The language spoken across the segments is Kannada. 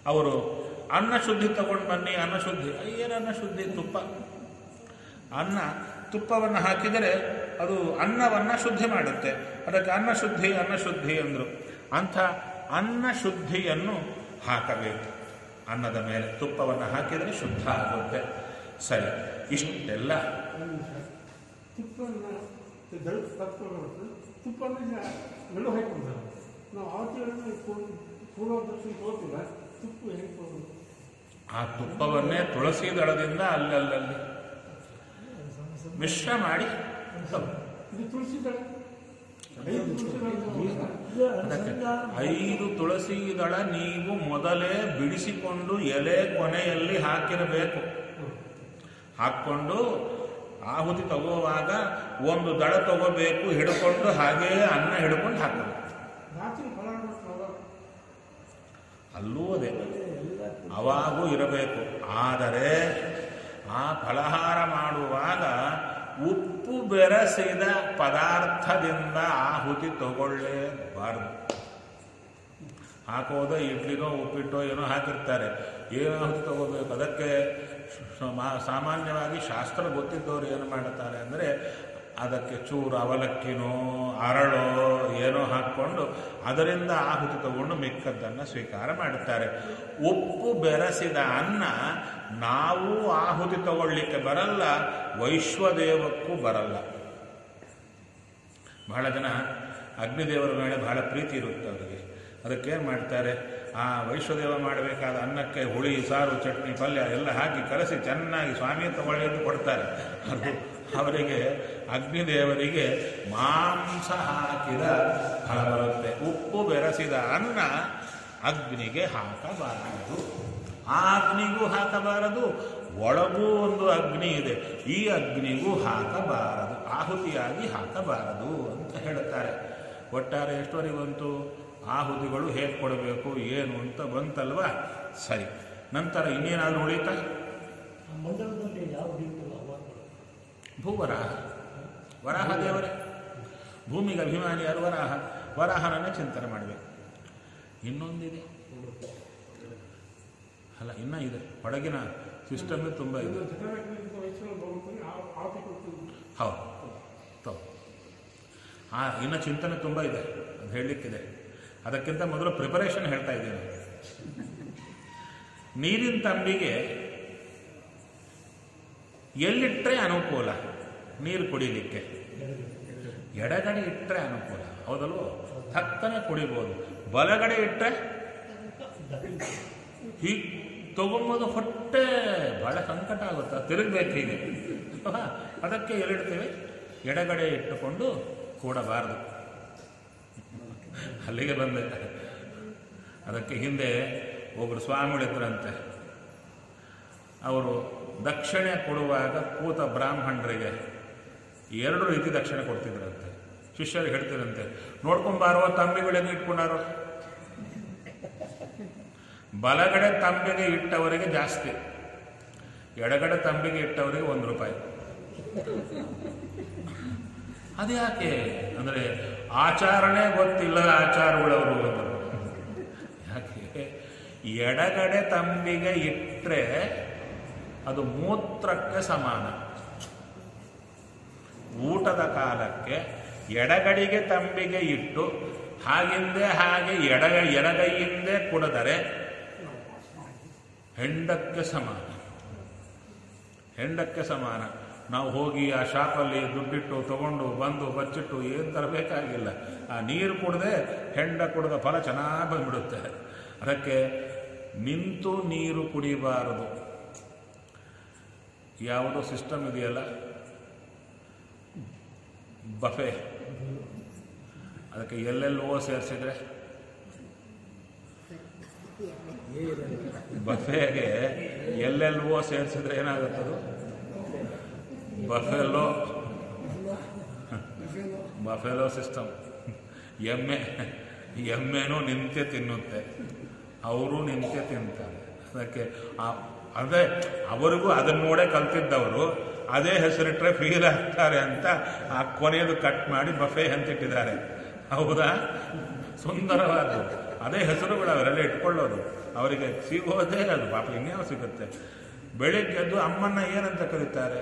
ಅವರು ಅನ್ನ ಶುದ್ಧಿ ತಗೊಂಡು ಬನ್ನಿ ಅನ್ನ ಶುದ್ಧಿ ಏನು ಅನ್ನ ಶುದ್ಧಿ ತುಪ್ಪ ಅನ್ನ ತುಪ್ಪವನ್ನು ಹಾಕಿದರೆ ಅದು ಅನ್ನವನ್ನು ಶುದ್ಧಿ ಮಾಡುತ್ತೆ ಅದಕ್ಕೆ ಅನ್ನ ಶುದ್ಧಿ ಅನ್ನ ಶುದ್ಧಿ ಅಂದರು ಅಂಥ ಅನ್ನ ಶುದ್ಧಿಯನ್ನು ಹಾಕಬೇಕು ಅನ್ನದ ಮೇಲೆ ತುಪ್ಪವನ್ನು ಹಾಕಿದರೆ ಶುದ್ಧ ಆಗುತ್ತೆ ಸರಿ ಇಷ್ಟೆಲ್ಲ ತುಪ್ಪನ ದಳ ತಪ್ಪಿಕೊಂಡು ತುಪ್ಪನ ನಡು ಹಾಕಿಬಿಡ್ತಾರೆ ನಾವು ಆವತ್ತಿನ ಪೂರ್ವ ದರ್ಶನ ತಗೋತಿಲ್ಲ ತುಪ್ಪ ಹೆಂಗೆ ತಗೋದು ಆ ತುಪ್ಪವನ್ನೇ ತುಳಸಿ ದಳದಿಂದ ಅಲ್ಲಲ್ಲಲ್ಲಿ ಮಿಶ್ರ ಮಾಡಿ ತಗೋ. ಇದು ತುಳಸಿ ದಳ ಐದು ತುಳಸಿ ದಳ ತಗೋಬೇಕಾ? ಅದಕ್ಕೆ ಐದು ತುಳಸಿ ದಳ ನೀವು ಮೊದಲೇ ಬಿಡಿಸಿಕೊಂಡು ಎಲೆ ಕೊನೆಯಲ್ಲಿ ಹಾಕಿರಬೇಕು ಹಾಕ್ಕೊಂಡು ಆಹುತಿ ತಗೋವಾಗ ಒಂದು ದಳ ತಗೋಬೇಕು ಹಿಡ್ಕೊಂಡು ಹಾಗೇ ಅನ್ನ ಹಿಡ್ಕೊಂಡು ಹಾಕಬೇಕು ರಾತ್ರಿ ಫಲ ಮಾಡ್ತಾವ ಅಲ್ಲೂ ಅದೇ ಅವಾಗೂ ಇರಬೇಕು ಆದರೆ ಆ ಫಲಹಾರ ಮಾಡುವಾಗ ಉಪ್ಪು ಬೆರೆಸಿದ ಪದಾರ್ಥದಿಂದ ಆಹುತಿ ತಗೊಳ್ಳೇಬಾರದು ಹಾಕೋದು ಇಡ್ಲಿನೋ ಉಪ್ಪಿಟ್ಟೋ ಏನೋ ಹಾಕಿರ್ತಾರೆ ಏನು ಆಹುತಿ ತಗೋಬೇಕು ಅದಕ್ಕೆ ಶ- ಮಾ- ಸಾಮಾನ್ಯವಾಗಿ ಶಾಸ್ತ್ರ ಗೊತ್ತಿದ್ದವರು ಏನು ಮಾಡುತ್ತಾರೆ ಅಂದರೆ ಅದಕ್ಕೆ ಚೂರು ಅವಲಕ್ಕಿನೋ ಅರಳೋ ಏನೋ ಹಾಕ್ಕೊಂಡು ಅದರಿಂದ ಆಹುತಿ ತಗೊಂಡು ಮಿಕ್ಕದ್ದನ್ನು ಸ್ವೀಕಾರ ಮಾಡುತ್ತಾರೆ ಉಪ್ಪು ಬೆರೆಸಿದ ಅನ್ನ ನಾವು ಆಹುತಿ ತಗೊಳ್ಳಿಕ್ಕೆ ಬರಲ್ಲ ವೈಶ್ವದೇವಕ್ಕೂ ಬರಲ್ಲ ಬಹಳ ಜನ ಅಗ್ನಿದೇವರ ಮೇಲೆ ಬಹಳ ಪ್ರೀತಿ ಇರುತ್ತೆ ಅವರಿಗೆ ಅದಕ್ಕೇನು ಮಾಡ್ತಾರೆ ಆ ವೈಶ್ವದೇವ ಮಾಡಬೇಕಾದ ಅನ್ನಕ್ಕೆ ಹುಳಿ ಸಾರು ಚಟ್ನಿ ಪಲ್ಯ ಎಲ್ಲ ಹಾಕಿ ಕಲಸಿ ಚೆನ್ನಾಗಿ ಸ್ವಾಮಿ ತಗೊಳ್ಳಿ ಅಂತ ಕೊಡ್ತಾರೆ ಅದು ಅವರಿಗೆ ಅಗ್ನಿದೇವರಿಗೆ ಮಾಂಸ ಹಾಕಿದ ಫಲ ಬರುತ್ತೆ ಉಪ್ಪು ಬೆರೆಸಿದ ಅನ್ನ ಅಗ್ನಿಗೆ ಹಾಕಬಾರದು ಆ ಅಗ್ನಿಗೂ ಹಾಕಬಾರದು ಒಳಗೂ ಒಂದು ಅಗ್ನಿ ಇದೆ ಈ ಅಗ್ನಿಗೂ ಹಾಕಬಾರದು ಆಹುತಿಯಾಗಿ ಹಾಕಬಾರದು ಅಂತ ಹೇಳುತ್ತಾರೆ ಒಟ್ಟಾರೆ ಎಷ್ಟುವರೆಗೆ ಬಂತು ಆಹುತಿಗಳು ಹೇಗೆ ಕೊಡಬೇಕು ಏನು ಅಂತ ಬಂತಲ್ವಾ ಸರಿ ನಂತರ ಇನ್ನೇನಾದರೂ ಉಳಿತಾ ಆ ಮಂಡಲದಲ್ಲಿ ಯಾವ ರೀತಿಯ ಅವಾರ್ಡ್ ಭೂವರಾಹ ವರಾಹ ದೇವರೇ ಭೂಮಿಗೆ ಅಭಿಮಾನಿ ಯಾರು ವರಾಹ ವರಾಹನನ್ನೇ ಚಿಂತನೆ ಮಾಡಬೇಕು ಇನ್ನೊಂದಿದೆ ಅಲ್ಲ ಇನ್ನೂ ಇದೆ ಹೊಡಗಿನ ಸಿಸ್ಟಮ್ ತುಂಬ ಇದೆ ಇದು ಜಟರಾಗ್ನಿಯಿಂದ ವೈಷ್ಣವ ಭಗವಂತನಿಗೆ ಆ- ಆಹುತಿ ಕೊಡ್ತೀವಿ ಹೌದು ತಗೋ ಆ ಇನ್ನು ಚಿಂತನೆ ತುಂಬ ಇದೆ ಅದು ಹೇಳಲಿಕ್ಕಿದೆ ಅದಕ್ಕಿಂತ ಮೊದಲು ಪ್ರಿಪರೇಷನ್ ಹೇಳ್ತಾ ಇದ್ದೇನೆ ನೀರಿನ ತಂಬಿಗೆ ಎಲ್ಲಿಟ್ಟರೆ ಅನುಕೂಲ ನೀರು ಕುಡಿಲಿಕ್ಕೆ ಎಡಗಡೆ ಇಟ್ಟರೆ ಅನುಕೂಲ ಹೌದಲ್ವೋ ಹತ್ತನೆ ಕುಡಿಬೋದು ಬಲಗಡೆ ಇಟ್ಟರೆ ಹೀಗೆ ತಗೊಂಬೋದು ಹೊಟ್ಟೆ ಬಹಳ ಸಂಕಟ ಆಗುತ್ತೆ ತಿರುಗಬೇಕು ಹೀಗೆ ಅಲ್ವಾ? ಅದಕ್ಕೆ ಎಲ್ಲಿಡ್ತೇವೆ ಎಡಗಡೆ ಇಟ್ಟುಕೊಂಡು ಕೂಡಬಾರದು ಅಲ್ಲಿಗೆ ಬಂದೆ ಅದಕ್ಕೆ ಹಿಂದೆ ಒಬ್ಬರು ಸ್ವಾಮಿಗಳಿದ್ರಂತೆ ಅವರು ದಕ್ಷಿಣೆ ಕೊಡುವಾಗ ಕೂತ ಬ್ರಾಹ್ಮಣರಿಗೆ ಎರಡು ರೀತಿ ದಕ್ಷಿಣೆ ಕೊಡ್ತಿದ್ರಂತೆ ಶಿಷ್ಯರಿಗೆ ಹೇಳ್ತಿರಂತೆ ನೋಡ್ಕೊಂಬಾರೋ ತಂಬಿಗಳಿಗೆ ಇಟ್ಕೊಂಡಾರೋ ಬಲಗಡೆ ತಂಬಿಗೆ ಇಟ್ಟವರಿಗೆ ಜಾಸ್ತಿ ಎಡಗಡೆ ತಂಬಿಗೆ ಇಟ್ಟವರಿಗೆ ಒಂದು ರೂಪಾಯಿ ಅದ್ಯಾಕೆ ಅಂದರೆ ಆಚಾರನೇ ಗೊತ್ತಿಲ್ಲದ ಆಚಾರಗಳವರು ಅಂದರು. ಯಾಕೆ ಎಡಗಡೆ ತಂಬಿಗೆ ಇಟ್ಟರೆ ಅದು ಮೂತ್ರಕ್ಕೆ ಸಮಾನ ಊಟದ ಕಾಲಕ್ಕೆ ಎಡಗಡೆಗೆ ತಂಬಿಗೆ ಇಟ್ಟು ಹಾಗಿಂದೆ ಹಾಗೆ ಎಡ ಎಡಗೈಯಿಂದೆ ಕುಡಿದರೆ ಹೆಂಡಕ್ಕೆ ಸಮಾನ ಹೆಂಡಕ್ಕೆ ಸಮಾನ ನಾವು ಹೋಗಿ ಆ ಶಾಪಲ್ಲಿ ದುಡ್ಡಿಟ್ಟು ತಗೊಂಡು ಬಂದು ಬಚ್ಚಿಟ್ಟು ಏನು ತರಬೇಕಾಗಿಲ್ಲ ಆ ನೀರು ಕುಡದೆ ಹೆಂಡ ಕುಡಿದ ಫಲ ಚೆನ್ನಾಗಿ ಬಂದ್ಬಿಡುತ್ತೆ ಅದಕ್ಕೆ ನಿಂತು ನೀರು ಕುಡಿಬಾರದು ಯಾವುದೋ ಸಿಸ್ಟಮ್ ಇದೆಯಲ್ಲ ಬಫೆ ಅದಕ್ಕೆ ಎಲ್ಲೆಲ್ಲೋ ಸೇರಿಸಿದ್ರೆ ಬಫೆಗೆ ಎಲ್ಲೆಲ್ವೋ ಸೇರಿಸಿದ್ರೆ ಏನಾಗುತ್ತದು ಬಫೆಲೋ ಬಫೆಲೋ ಸಿಸ್ಟಮ್ ಎಮ್ಮೆ ಎಮ್ಮೆನೂ ನಿಂತೆ ತಿನ್ನುತ್ತೆ ಅವರು ನಿಂತೆ ತಿಂತಾರೆ ಅದಕ್ಕೆ ಆ- ಅದೇ ಅವರಿಗೂ ಅದನ್ನ ನೋಡೇ ಕಲ್ತಿದ್ದವರು ಅದೇ ಹೆಸರಿಟ್ರೆ ಫೀಲ್ ಆಗ್ತಾರೆ ಅಂತ ಆ ಕೊನೆಯದು ಕಟ್ ಮಾಡಿ ಬಫೆ ಅಂತ ಇಟ್ಟಿದ್ದಾರೆ ಹೌದಾ ಸುಂದರವಾದ್ದು ಅದೇ ಹೆಸರುಗಳು ಅವರೆಲ್ಲ ಇಟ್ಕೊಳ್ಳೋದು ಅವರಿಗೆ ಸಿಗೋದೇ ಅದು ಪಾಪ ಇನ್ಯಾವ ಸಿಗುತ್ತೆ ಬೆಳಿಗ್ಗೆ ಎದ್ದು ಅಮ್ಮನ್ನ ಏನಂತ ಕರೀತಾರೆ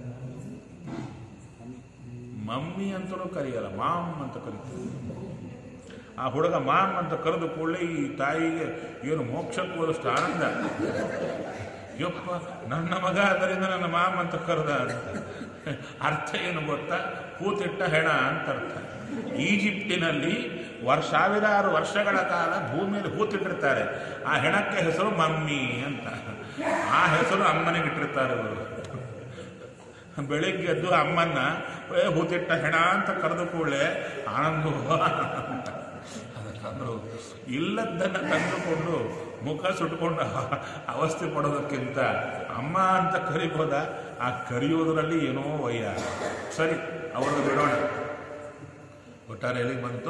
ಮಮ್ಮಿ ಅಂತಲೂ ಕರೆಯಲ್ಲ ಮಾಮ್ ಅಂತ ಕರೀತಾರೆ ಆ ಹುಡುಗ ಮಾಮ್ ಅಂತ ಕರೆದು ಕೂಡಲೇ ಈ ತಾಯಿಗೆ ಏನು ಮೋಕ್ಷಕ್ಕೆ ಹೋದಷ್ಟು ಆನಂದ ಯಪ್ಪ ನನ್ನ ಮಗ ಅದರಿಂದ ನನ್ನ ಮಾಮ್ ಅಂತ ಕರೆದ ಅಂತ ಅರ್ಥ ಏನು ಗೊತ್ತಾ ಕೂತಿಟ್ಟ ಹೆಣ ಅಂತ ಅರ್ಥ ಈಜಿಪ್ಟಿನಲ್ಲಿ ವರ್ಷ ಸಾವಿರಾರು ವರ್ಷಗಳ ಕಾಲ ಭೂಮಿಯಲ್ಲಿ ಹೂತಿಟ್ಟಿರ್ತಾರೆ ಆ ಹೆಣಕ್ಕೆ ಹೆಸರು ಮಮ್ಮಿ ಅಂತ ಆ ಹೆಸರು ಅಮ್ಮನಿಗೆ ಇಟ್ಟಿರ್ತಾರೆ ಅವರು ಬೆಳಿಗ್ಗೆ ಎದ್ದು ಅಮ್ಮನ್ನ ಏ ಹೂತಿಟ್ಟ ಹೆಣ ಅಂತ ಕರೆದು ಕೂಡಲೇ ಆನಂದ ಅಂತ ಅದಕ್ಕಂದ್ರು ಇಲ್ಲದ್ದನ್ನ ತಂದುಕೊಂಡು ಮುಖ ಸುಟ್ಕೊಂಡು ಅವಸ್ಥೆ ಪಡೋದಕ್ಕಿಂತ ಅಮ್ಮ ಅಂತ ಕರಿಬೋದ ಆ ಕರೆಯೋದ್ರಲ್ಲಿ ಏನೋ ವಯ್ಯ ಸರಿ ಅವ್ರದ್ದು ಬಿಡೋಣ ಒಟ್ಟಾರೆ ಎಲ್ಲಿಗೆ ಬಂತು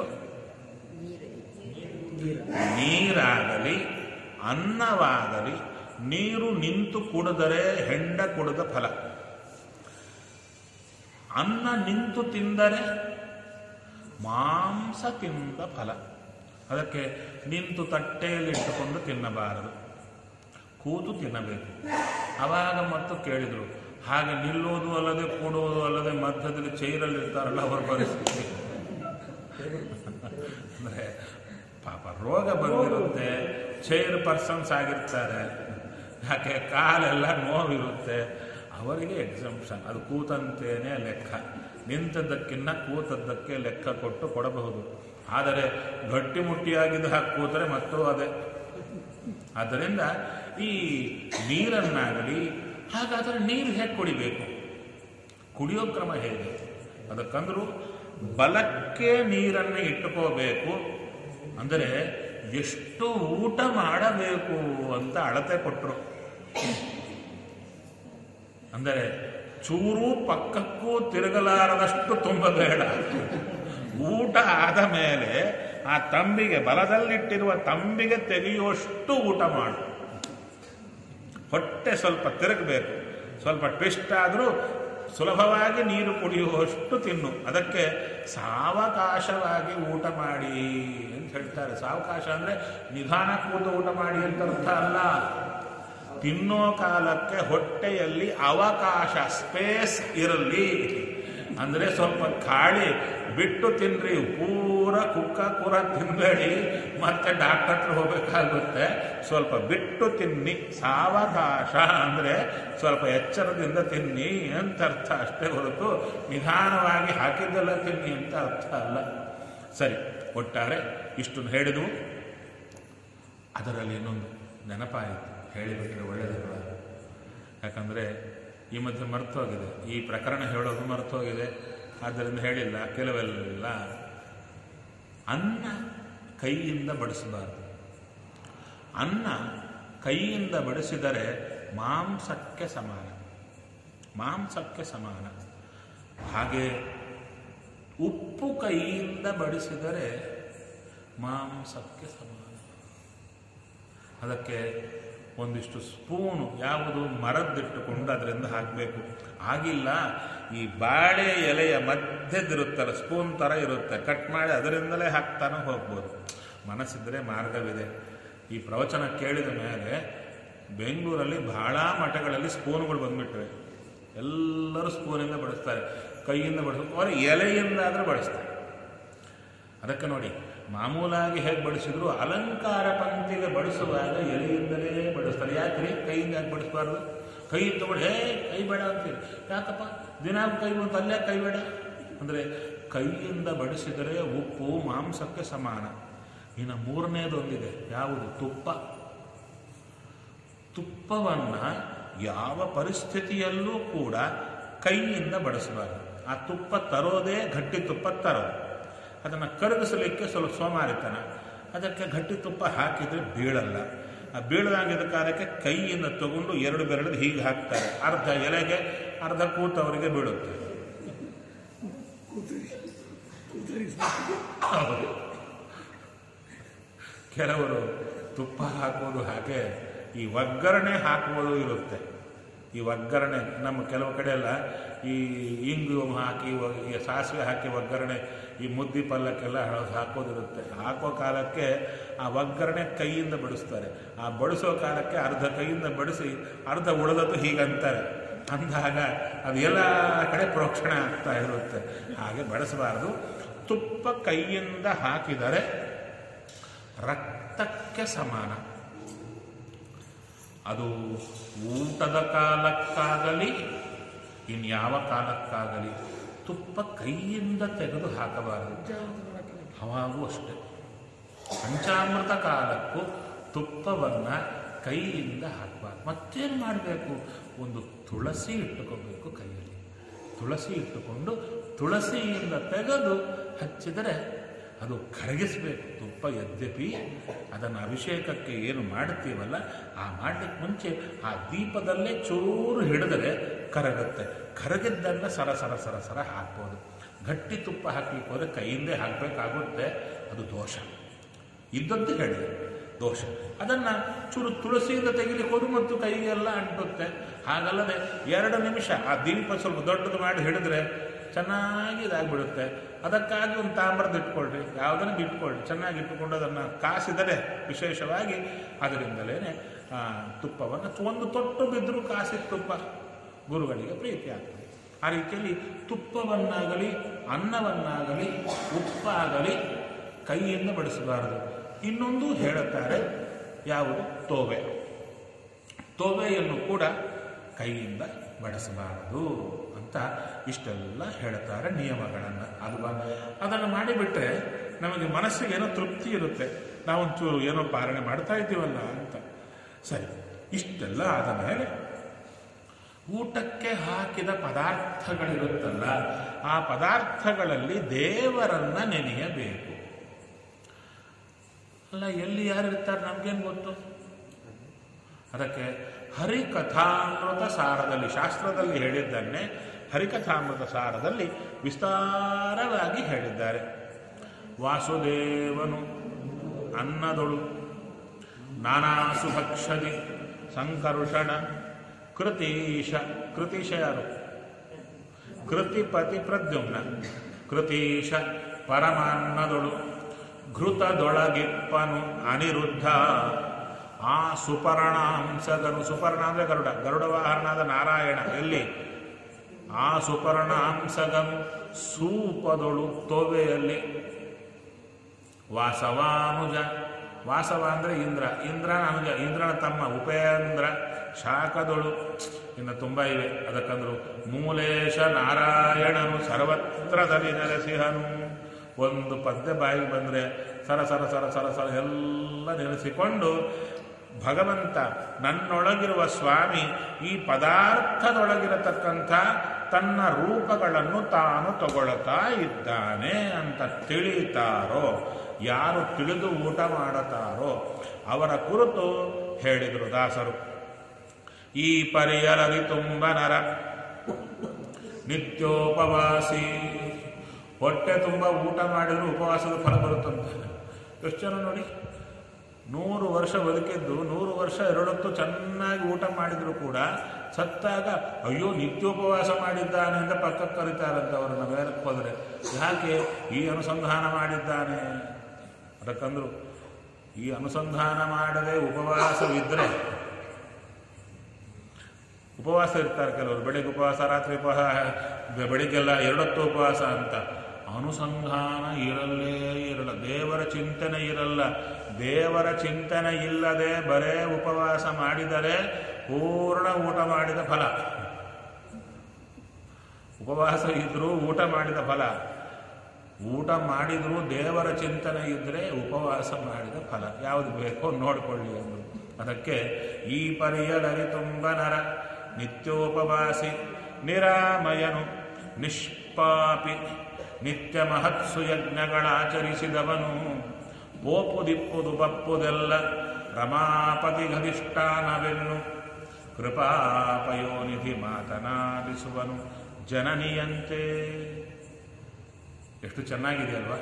ನೀರಾಗಲಿ ಅನ್ನವಾಗಲಿ ನೀರು ನಿಂತು ಕುಡಿದರೆ ಹೆಂಡ ಕುಡಿದ ಫಲ ಅನ್ನ ನಿಂತು ತಿಂದರೆ ಮಾಂಸ ತಿಂದ ಫಲ ಅದಕ್ಕೆ ನಿಂತು ತಟ್ಟೆಯಲ್ಲಿಟ್ಟುಕೊಂಡು ತಿನ್ನಬಾರದು ಕೂತು ತಿನ್ನಬೇಕು ಅವಾಗ ಮತ್ತು ಕೇಳಿದರು ಹಾಗೆ ನಿಲ್ಲೋದು ಅಲ್ಲದೆ ಕೂಡೋದು ಅಲ್ಲದೆ ಮಧ್ಯದಲ್ಲಿ ಚೈರಲ್ಲಿ ಇರ್ತಾರಲ್ಲ ಅವರ ಪರಿಸ್ಥಿತಿ ಅಂದರೆ ಪಾಪ ರೋಗ ಬಂದಿರುತ್ತೆ ಚೈರ್ ಪರ್ಸನ್ಸ್ ಆಗಿರ್ತಾರೆ ಯಾಕೆ ಕಾಲೆಲ್ಲ ನೋವಿರುತ್ತೆ ಅವರಿಗೆ ಎಕ್ಸಂಪ್ಷನ್ ಅದು ಕೂತಂತೇನೆ ಲೆಕ್ಕ ನಿಂತದ್ದಕ್ಕಿನ್ನ ಕೂತದ್ದಕ್ಕೆ ಲೆಕ್ಕ ಕೊಟ್ಟು ಕೊಡಬಹುದು ಆದರೆ ಗಟ್ಟಿಮುಟ್ಟಿಯಾಗಿದ್ದ ಹಾಕಿ ಕೂತರೆ ಮತ್ತೂ ಅದೇ ಆದ್ದರಿಂದ ಈ ನೀರನ್ನಾಗಲಿ ಹಾಗಾದರೆ ನೀರು ಹೇಗೆ ಕುಡಿಬೇಕು ಕುಡಿಯೋ ಕ್ರಮ ಹೇಗೆ ಅದಕ್ಕಂದ್ರು ಬಲಕ್ಕೆ ನೀರನ್ನು ಇಟ್ಟುಕೋಬೇಕು ಅಂದರೆ ಎಷ್ಟು ಊಟ ಮಾಡಬೇಕು ಅಂತ ಅಳತೆ ಕೊಟ್ಟರು ಅಂದರೆ ಚೂರು ಪಕ್ಕಕ್ಕೂ ತಿರುಗಲಾರದಷ್ಟು ತುಂಬಬೇಡ ಊಟ ಆದ ಮೇಲೆ ಆ ತಂಬಿಗೆ ಬಲದಲ್ಲಿಟ್ಟಿರುವ ತಂಬಿಗೆ ತೆಗೆಯುವಷ್ಟು ಊಟ ಮಾಡು ಹೊಟ್ಟೆ ಸ್ವಲ್ಪ ತಿರುಗಬೇಕು ಸ್ವಲ್ಪ ಟ್ವಿಸ್ಟ್ ಆದರೂ ಸುಲಭವಾಗಿ ನೀರು ಕುಡಿಯುವಷ್ಟು ತಿನ್ನು ಅದಕ್ಕೆ ಸಾವಕಾಶವಾಗಿ ಊಟ ಮಾಡಿ ಅಂತ ಹೇಳ್ತಾರೆ ಸಾವಕಾಶ ಅಂದರೆ ನಿಧಾನ ಕೂತು ಊಟ ಮಾಡಿ ಅಂತ ಅರ್ಥ ಅಲ್ಲ ತಿನ್ನೋ ಕಾಲಕ್ಕೆ ಹೊಟ್ಟೆಯಲ್ಲಿ ಅವಕಾಶ ಸ್ಪೇಸ್ ಇರಲಿ ಅಂದರೆ ಸ್ವಲ್ಪ ಖಾಳಿ ಬಿಟ್ಟು ತಿನ್ರಿ ಪೂರ ಕುಕ್ಕ ಕೂರ ತಿನ್ಬೇಡಿ ಮತ್ತೆ ಡಾಕ್ಟರ್ ಹತ್ರ ಹೋಗ್ಬೇಕಾಗುತ್ತೆ ಸ್ವಲ್ಪ ಬಿಟ್ಟು ತಿನ್ನಿ ಸಾವಕಾಶ ಅಂದರೆ ಸ್ವಲ್ಪ ಎಚ್ಚರದಿಂದ ತಿನ್ನಿ ಅಂತ ಅರ್ಥ ಅಷ್ಟೇ ಹೊರತು ನಿಧಾನವಾಗಿ ಹಾಕಿದ್ದೆಲ್ಲ ತಿನ್ನಿ ಅಂತ ಅರ್ಥ ಅಲ್ಲ ಸರಿ ಒಟ್ಟಾರೆ ಇಷ್ಟನ್ನು ಹೇಳಿದ್ವು ಅದರಲ್ಲಿ ಇನ್ನೊಂದು ನೆನಪಾಯಿತು ಹೇಳಿಬಿಟ್ರೆ ಒಳ್ಳೆಯದಲ್ಲ ಯಾಕಂದರೆ ಈ ಮಧ್ಯೆ ಮರ್ತೋಗಿದೆ ಈ ಪ್ರಕರಣ ಹೇಳೋದು ಮರ್ತೋಗಿದೆ ಆದ್ದರಿಂದ ಹೇಳಿಲ್ಲ ಕೆಲವೆಲ್ಲ ಅನ್ನ ಕೈಯಿಂದ ಬಡಿಸಬಾರದು ಅನ್ನ ಕೈಯಿಂದ ಬಡಿಸಿದರೆ ಮಾಂಸಕ್ಕೆ ಸಮಾನ ಮಾಂಸಕ್ಕೆ ಸಮಾನ ಹಾಗೆ ಉಪ್ಪು ಕೈಯಿಂದ ಬಡಿಸಿದರೆ ಮಾಂಸಕ್ಕೆ ಸಮಾನ ಅದಕ್ಕೆ ಒಂದಿಷ್ಟು ಸ್ಪೂನು ಯಾವುದು ಮರದ್ದಿಟ್ಟುಕೊಂಡು ಅದರಿಂದ ಹಾಕಬೇಕು ಆಗಿಲ್ಲ ಈ ಬಾಳೆ ಎಲೆಯ ಮಧ್ಯದಿರುತ್ತಲ್ಲ ಸ್ಪೂನ್ ಥರ ಇರುತ್ತೆ ಕಟ್ ಮಾಡಿ ಅದರಿಂದಲೇ ಹಾಕ್ತಾನೆ ಹೋಗ್ಬೋದು ಮನಸ್ಸಿದ್ರೆ ಮಾರ್ಗವಿದೆ ಈ ಪ್ರವಚನ ಕೇಳಿದ ಮೇಲೆ ಬೆಂಗಳೂರಲ್ಲಿ ಬಹಳ ಮಠಗಳಲ್ಲಿ ಸ್ಪೂನ್ಗಳು ಬಂದ್ಬಿಟ್ಟಿವೆ ಎಲ್ಲರೂ ಸ್ಪೂನಿಂದ ಬಳಸ್ತಾರೆ ಕೈಯಿಂದ ಬಳಸ್ತಾರೆ ಅವರು ಎಲೆಯಿಂದ ಆದರೆ ಬಳಸ್ತಾರೆ ಅದಕ್ಕೆ ನೋಡಿ ಮಾಮೂಲಾಗಿ ಹೇಗೆ ಬಡಿಸಿದ್ರು ಅಲಂಕಾರ ಪಂಕ್ತಿಗೆ ಬಡಿಸುವಾಗ ಎಲೆಯಿಂದಲೇ ಬಡಿಸ್ತಾರೆ ಯಾಕ್ರಿ ಕೈಯಿಂದ ಯಾಕೆ ಬಡಿಸಬಾರ್ದು ಕೈ ತಗೊಂಡು ಹೇ ಕೈ ಬೇಡ ಅಂತೀರಿ ಯಾಕಪ್ಪ ದಿನ ಕೈ ಬಂತು ಅಲ್ಲೇ ಕೈ ಬೇಡ ಅಂದರೆ ಕೈಯಿಂದ ಬಡಿಸಿದರೆ ಉಪ್ಪು ಮಾಂಸಕ್ಕೆ ಸಮಾನ ಇನ್ನು ಮೂರನೇದೊಂದಿದೆ ಯಾವುದು ತುಪ್ಪ ತುಪ್ಪವನ್ನು ಯಾವ ಪರಿಸ್ಥಿತಿಯಲ್ಲೂ ಕೂಡ ಕೈಯಿಂದ ಬಡಿಸಬಾರದು ಆ ತುಪ್ಪ ತರೋದೇ ಗಟ್ಟಿ ತುಪ್ಪ ತರೋದು ಅದನ್ನು ಕರಗಿಸಲಿಕ್ಕೆ ಸ್ವಲ್ಪ ಸೋಮಾರಿತನ ಅದಕ್ಕೆ ಗಟ್ಟಿ ತುಪ್ಪ ಹಾಕಿದರೆ ಬೀಳಲ್ಲ ಆ ಬೀಳದಂಗಿದ ಕಾಲಕ್ಕೆ ಕೈಯಿಂದ ತಗೊಂಡು ಎರಡು ಬೆರಳಿಗೆ ಹೀಗೆ ಹಾಕ್ತಾರೆ ಅರ್ಧ ಎಲೆಗೆ ಅರ್ಧ ಕೂತವರಿಗೆ ಬೀಳುತ್ತೆ ಹೌದು. ಕೆಲವರು ತುಪ್ಪ ಹಾಕೋದು ಹಾಗೆ ಈ ಒಗ್ಗರಣೆ ಹಾಕುವುದು ಇರುತ್ತೆ ಈ ಒಗ್ಗರಣೆ ನಮ್ಮ ಕೆಲವು ಕಡೆ ಎಲ್ಲ ಈ ಇಂಗು ಹಾಕಿ ಒ- ಈ ಸಾಸಿವೆ ಹಾಕಿ ಒಗ್ಗರಣೆ ಈ ಮುದ್ದಿ ಪಲ್ಲಕ್ಕೆಲ್ಲ ಹ- ಹಾಕೋದಿರುತ್ತೆ ಹಾಕೋ ಕಾಲಕ್ಕೆ ಆ ಒಗ್ಗರಣೆ ಕೈಯಿಂದ ಬಡಿಸ್ತಾರೆ ಆ ಬಡಿಸೋ ಕಾಲಕ್ಕೆ ಅರ್ಧ ಕೈಯಿಂದ ಬಡಿಸಿ ಅರ್ಧ ಉಳಿದದ್ದು ಹೀಗಂತಾರೆ ಅಂದಾಗ ಅದು ಎಲ್ಲ ಕಡೆ ಪ್ರೋಕ್ಷಣೆ ಆಗ್ತಾ ಇರುತ್ತೆ ಹಾಗೆ ಬಳಸಬಾರದು ತುಪ್ಪ ಕೈಯಿಂದ ಹಾಕಿದರೆ ರಕ್ತಕ್ಕೆ ಸಮಾನ ಅದು ಊಟದ ಕಾಲಕ್ಕಾಗಲಿ ಇನ್ಯಾವ ಕಾಲಕ್ಕಾಗಲಿ ತುಪ್ಪ ಕೈಯಿಂದ ತೆಗೆದು ಹಾಕಬಾರದು ಅವಾಗೂ ಅಷ್ಟೆ ಪಂಚಾಮೃತ ಕಾಲಕ್ಕೂ ತುಪ್ಪವನ್ನು ಕೈಯಿಂದ ಹಾಕಬಾರ್ದು ಮತ್ತೇನು ಮಾಡಬೇಕು ಒಂದು ತುಳಸಿ ಇಟ್ಟುಕೋಬೇಕು ಕೈಯಲ್ಲಿ ತುಳಸಿ ಇಟ್ಟುಕೊಂಡು ತುಳಸಿಯಿಂದ ತೆಗೆದು ಹಚ್ಚಿದರೆ ಅದು ಕರಗಿಸಬೇಕು ತುಪ್ಪ ಯದ್ಯಪಿ ಅದನ್ನು ಅಭಿಷೇಕಕ್ಕೆ ಏನು ಮಾಡ್ತೀವಲ್ಲ ಆ ಮಾಡಲಿಕ್ಕೆ ಮುಂಚೆ ಆ ದೀಪದಲ್ಲೇ ಚೂರು ಹಿಡಿದರೆ ಕರಗುತ್ತೆ ಕರಗಿದ್ದನ್ನು ಸರ ಸರ ಸರ ಸರ ಹಾಕ್ಬೋದು ಗಟ್ಟಿ ತುಪ್ಪ ಹಾಕ್ಲಿಕ್ಕೆ ಹೋದರೆ ಕೈಯಿಂದೇ ಹಾಕಬೇಕಾಗುತ್ತೆ ಅದು ದೋಷ ಇದ್ದದ್ದು ಹೇಳಿದೆ ದೋಷ ಅದನ್ನು ಚೂರು ತುಳಸಿಯಿಂದ ತೆಗಿಲಿಕ್ಕೆ ಹೋದು ಮತ್ತು ಕೈಗೆಲ್ಲ ಅಂಟುತ್ತೆ ಹಾಗಲ್ಲದೆ ಎರಡು ನಿಮಿಷ ಆ ದೀಪ ಸ್ವಲ್ಪ ದೊಡ್ಡದು ಮಾಡಿ ಹಿಡಿದ್ರೆ ಚೆನ್ನಾಗಿ ಇದಾಗ್ಬಿಡುತ್ತೆ ಅದಕ್ಕಾಗಿ ಒಂದು ತಾಮ್ರದ ಇಟ್ಕೊಳ್ರಿ ಯಾವುದನ್ನು ಇಟ್ಕೊಳ್ಳಿ ಚೆನ್ನಾಗಿ ಇಟ್ಟುಕೊಂಡು ಅದನ್ನು ಕಾಸಿದರೆ ವಿಶೇಷವಾಗಿ ಅದರಿಂದಲೇ ತುಪ್ಪವನ್ನು ಒಂದು ತೊಟ್ಟು ಬಿದ್ದರೂ ಕಾಸಿದ ತುಪ್ಪ ಗುರುಗಳಿಗೆ ಪ್ರೀತಿ ಆಗ್ತದೆ ಆ ರೀತಿಯಲ್ಲಿ ತುಪ್ಪವನ್ನಾಗಲಿ ಅನ್ನವನ್ನಾಗಲಿ ಉಪ್ಪಾಗಲಿ ಕೈಯಿಂದ ಬಡಿಸಬಾರದು ಇನ್ನೊಂದು ಹೇಳುತ್ತಾರೆ ಯಾವುದು ತೋವೆ ತೋವೆಯನ್ನು ಕೂಡ ಕೈಯಿಂದ ಬಡಿಸಬಾರದು ಅಂತ ಇಷ್ಟೆಲ್ಲ ಹೇಳ್ತಾರೆ ನಿಯಮಗಳನ್ನು ಅಲ್ವಾ ಅದನ್ನು ಮಾಡಿಬಿಟ್ರೆ ನಮಗೆ ಮನಸ್ಸಿಗೆ ಏನೋ ತೃಪ್ತಿ ಇರುತ್ತೆ ನಾವೊಂಚೂರು ಏನೋ ಪಾಲನೆ ಮಾಡ್ತಾ ಇದ್ದೀವಲ್ಲ ಅಂತ ಸರಿ ಇಷ್ಟೆಲ್ಲ ಆದ ಮೇಲೆ ಊಟಕ್ಕೆ ಹಾಕಿದ ಪದಾರ್ಥಗಳಿರುತ್ತಲ್ಲ ಆ ಪದಾರ್ಥಗಳಲ್ಲಿ ದೇವರನ್ನ ನೆನೆಯಬೇಕು ಅಲ್ಲ ಎಲ್ಲಿ ಯಾರು ಇರ್ತಾರೆ ನಮ್ಗೇನು ಗೊತ್ತು ಅದಕ್ಕೆ ಹರಿಕಥಾಮೃತ ಸಾರದಲ್ಲಿ ಶಾಸ್ತ್ರದಲ್ಲಿ ಹೇಳಿದ್ದನ್ನೇ ಹರಿಕಥಾಮೃತ ಸಾರದಲ್ಲಿ ವಿಸ್ತಾರವಾಗಿ ಹೇಳಿದ್ದಾರೆ ವಾಸುದೇವನು ಅನ್ನದೊಳು ನಾನಾಸು ಭಕ್ಷದಿ ಸಂಕರುಷಣ ಕೃತೀಶ ಕೃತೀಶ ಯಾರು ಕೃತಿಪತಿ ಪ್ರದ್ಯುಮ್ನ ಕೃತೀಶ ಪರಮಾನ್ನದೊಳು ಘೃತದೊಳಗಿಪ್ಪನು ಅನಿರುದ್ಧ ಆ ಸುಪರ್ಣಾಂಸಗನು ಸುಪರ್ಣ ಅಂದ್ರೆ ಗರುಡ ಗರುಡ ವಾಹನನಾದ ನಾರಾಯಣ ಎಲ್ಲಿ ಆ ಸುಪರ್ಣಾಂಸಗನು ಸೂಪದೊಳು ತೋವೆಯಲ್ಲಿ ವಾಸವಾನುಜ ವಾಸವ ಅಂದ್ರೆ ಇಂದ್ರ ಇಂದ್ರನ ಅನುಜ ಇಂದ್ರನ ತಮ್ಮ ಉಪೇಂದ್ರ ಶಾಖದೊಳು ಇನ್ನು ತುಂಬ ಇವೆ ಅದಕ್ಕಂದ್ರು ಮೂಲೇಶ ನಾರಾಯಣನು ಸರ್ವತ್ರದಲ್ಲಿ ನೆಲೆಸಿಹನು ಒಂದು ಪದ್ಯ ಬಾಯಿಗೆ ಬಂದರೆ ಸರ ಸರ ಸರ ಸರ ಸರ ಎಲ್ಲ ನೆಲೆಸಿಕೊಂಡು ಭಗವಂತ ನನ್ನೊಳಗಿರುವ ಸ್ವಾಮಿ ಈ ಪದಾರ್ಥದೊಳಗಿರತಕ್ಕಂಥ ತನ್ನ ರೂಪಗಳನ್ನು ತಾನು ತಗೊಳ್ತಾ ಇದ್ದಾನೆ ಅಂತ ತಿಳಿತಾರೋ ಯಾರು ತಿಳಿದು ಊಟ ಮಾಡುತ್ತಾರೋ ಅವರ ಕುರಿತು ಹೇಳಿದರು ದಾಸರು ಈ ಪರಿಯರದಿ ತುಂಬ ನರ ನಿತ್ಯೋಪವಾಸಿ ಹೊಟ್ಟೆ ತುಂಬ ಊಟ ಮಾಡಿದ್ರು ಉಪವಾಸದ ಫಲ ಬರುತ್ತಂತೆ ಎಷ್ಟು ಜನ ನೋಡಿ ನೂರು ವರ್ಷ ಬದುಕಿದ್ದು ನೂರು ವರ್ಷ ಎರಡೊತ್ತು ಚೆನ್ನಾಗಿ ಊಟ ಮಾಡಿದ್ರು ಕೂಡ ಸತ್ತಾಗ ಅಯ್ಯೋ ನಿತ್ಯೋಪವಾಸ ಮಾಡಿದ್ದಾನೆ ಅಂತ ಪಕ್ಕಕ್ಕೆ ಕರೀತಾರಂತೆ ಅವರನ್ನ ಬೇರಕ್ಕೆ ಹೋದರೆ ಯಾಕೆ ಈ ಅನುಸಂಧಾನ ಮಾಡಿದ್ದಾನೆ ಅದಕ್ಕಂದ್ರು ಈ ಅನುಸಂಧಾನ ಮಾಡದೆ ಉಪವಾಸವಿದ್ದರೆ ಉಪವಾಸ ಇರ್ತಾರೆ ಕೆಲವರು ಬೆಳಿಗ್ಗೆ ಉಪವಾಸ ರಾತ್ರಿ ಉಪವಾಸ ಬೆ- ಬೆಳಿಗ್ಗೆಲ್ಲ ಎರಡೊತ್ತು ಉಪವಾಸ ಅಂತ ಅನುಸಂಧಾನ ಇರಲ್ಲೇ ಇರಲ್ಲ ದೇವರ ಚಿಂತನೆ ಇರಲ್ಲ ದೇವರ ಚಿಂತನೆ ಇಲ್ಲದೆ ಬರೇ ಉಪವಾಸ ಮಾಡಿದರೆ ಪೂರ್ಣ ಊಟ ಮಾಡಿದ ಫಲ ಉಪವಾಸ ಇದ್ರೂ ಊಟ ಮಾಡಿದ ಫಲ ಊಟ ಮಾಡಿದ್ರೂ ದೇವರ ಚಿಂತನೆ ಇದ್ದರೆ ಉಪವಾಸ ಮಾಡಿದ ಫಲ ಯಾವುದು ಬೇಕೋ ನೋಡಿಕೊಳ್ಳಿ ಅಂದರು ಅದಕ್ಕೆ ಈ ಪರಿಯಲರಿ ತುಂಬ ನರ ನಿತ್ಯೋಪವಾಸಿ ನಿರಾಮಯನು ನಿಷ್ಪಾಪಿ ನಿತ್ಯ ಮಹತ್ಸು ಯಜ್ಞಗಳಾಚರಿಸಿದವನು ಪೋಪು ದಿಪ್ಪುದು ಬಪ್ಪುದೆಲ್ಲ ರಮಾಪತಿ ಗಧಿಷ್ಠಾನವೆನ್ನು ಕೃಪಾಪಯೋನಿಧಿ ಮಾತನಾಡಿಸುವನು ಜನನಿಯಂತೆ ಎಷ್ಟು ಚೆನ್ನಾಗಿದೆ ಅಲ್ವಾ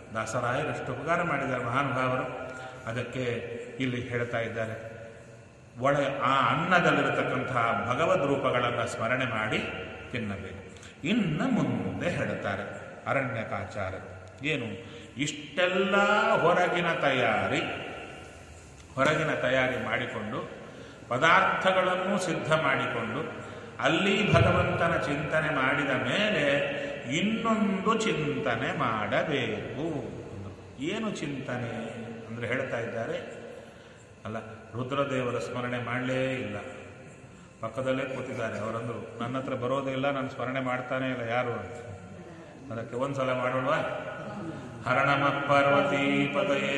ದಾಸರಾಯರು ಎಷ್ಟು ಉಪಕಾರ ಮಾಡಿದ್ದಾರೆ ಮಹಾನುಭಾವರು ಅದಕ್ಕೆ ಇಲ್ಲಿ ಹೇಳ್ತಾ ಇದ್ದಾರೆ ಒಳ ಆ ಅನ್ನದಲ್ಲಿರತಕ್ಕಂತಹ ಭಗವದ್ ರೂಪಗಳನ್ನು ಸ್ಮರಣೆ ಮಾಡಿ ತಿನ್ನಬೇಕು ಇನ್ನು ಮುಂದೆ ಹೇಳ್ತಾರೆ ಅರಣ್ಯಕಾಚಾರ ಏನು ಇಷ್ಟೆಲ್ಲ ಹೊರಗಿನ ತಯಾರಿ ಹೊರಗಿನ ತಯಾರಿ ಮಾಡಿಕೊಂಡು ಪದಾರ್ಥಗಳನ್ನು ಸಿದ್ಧ ಮಾಡಿಕೊಂಡು ಅಲ್ಲಿ ಭಗವಂತನ ಚಿಂತನೆ ಮಾಡಿದ ಮೇಲೆ ಇನ್ನೊಂದು ಚಿಂತನೆ ಮಾಡಬೇಕು ಅಂದ್ರು. ಏನು ಚಿಂತನೆ ಅಂದರೆ ಹೇಳ್ತಾ ಇದ್ದಾರೆ ಅಲ್ಲ ರುದ್ರದೇವರ ಸ್ಮರಣೆ ಮಾಡಲೇ ಇಲ್ಲ ಪಕ್ಕದಲ್ಲೇ ಕೂತಿದ್ದಾರೆ ಅವರಂದರು ನನ್ನ ಹತ್ರ ಬರೋದೇ ಇಲ್ಲ ನಾನು ಸ್ಮರಣೆ ಮಾಡ್ತಾನೆ ಇಲ್ಲ ಯಾರು ಅಂತ ಅದಕ್ಕೆ ಒಂದ್ಸಲ ಮಾಡೋಣವಾ ಹರಣಮ ಪಾರ್ವತಿ ಪತಯೇ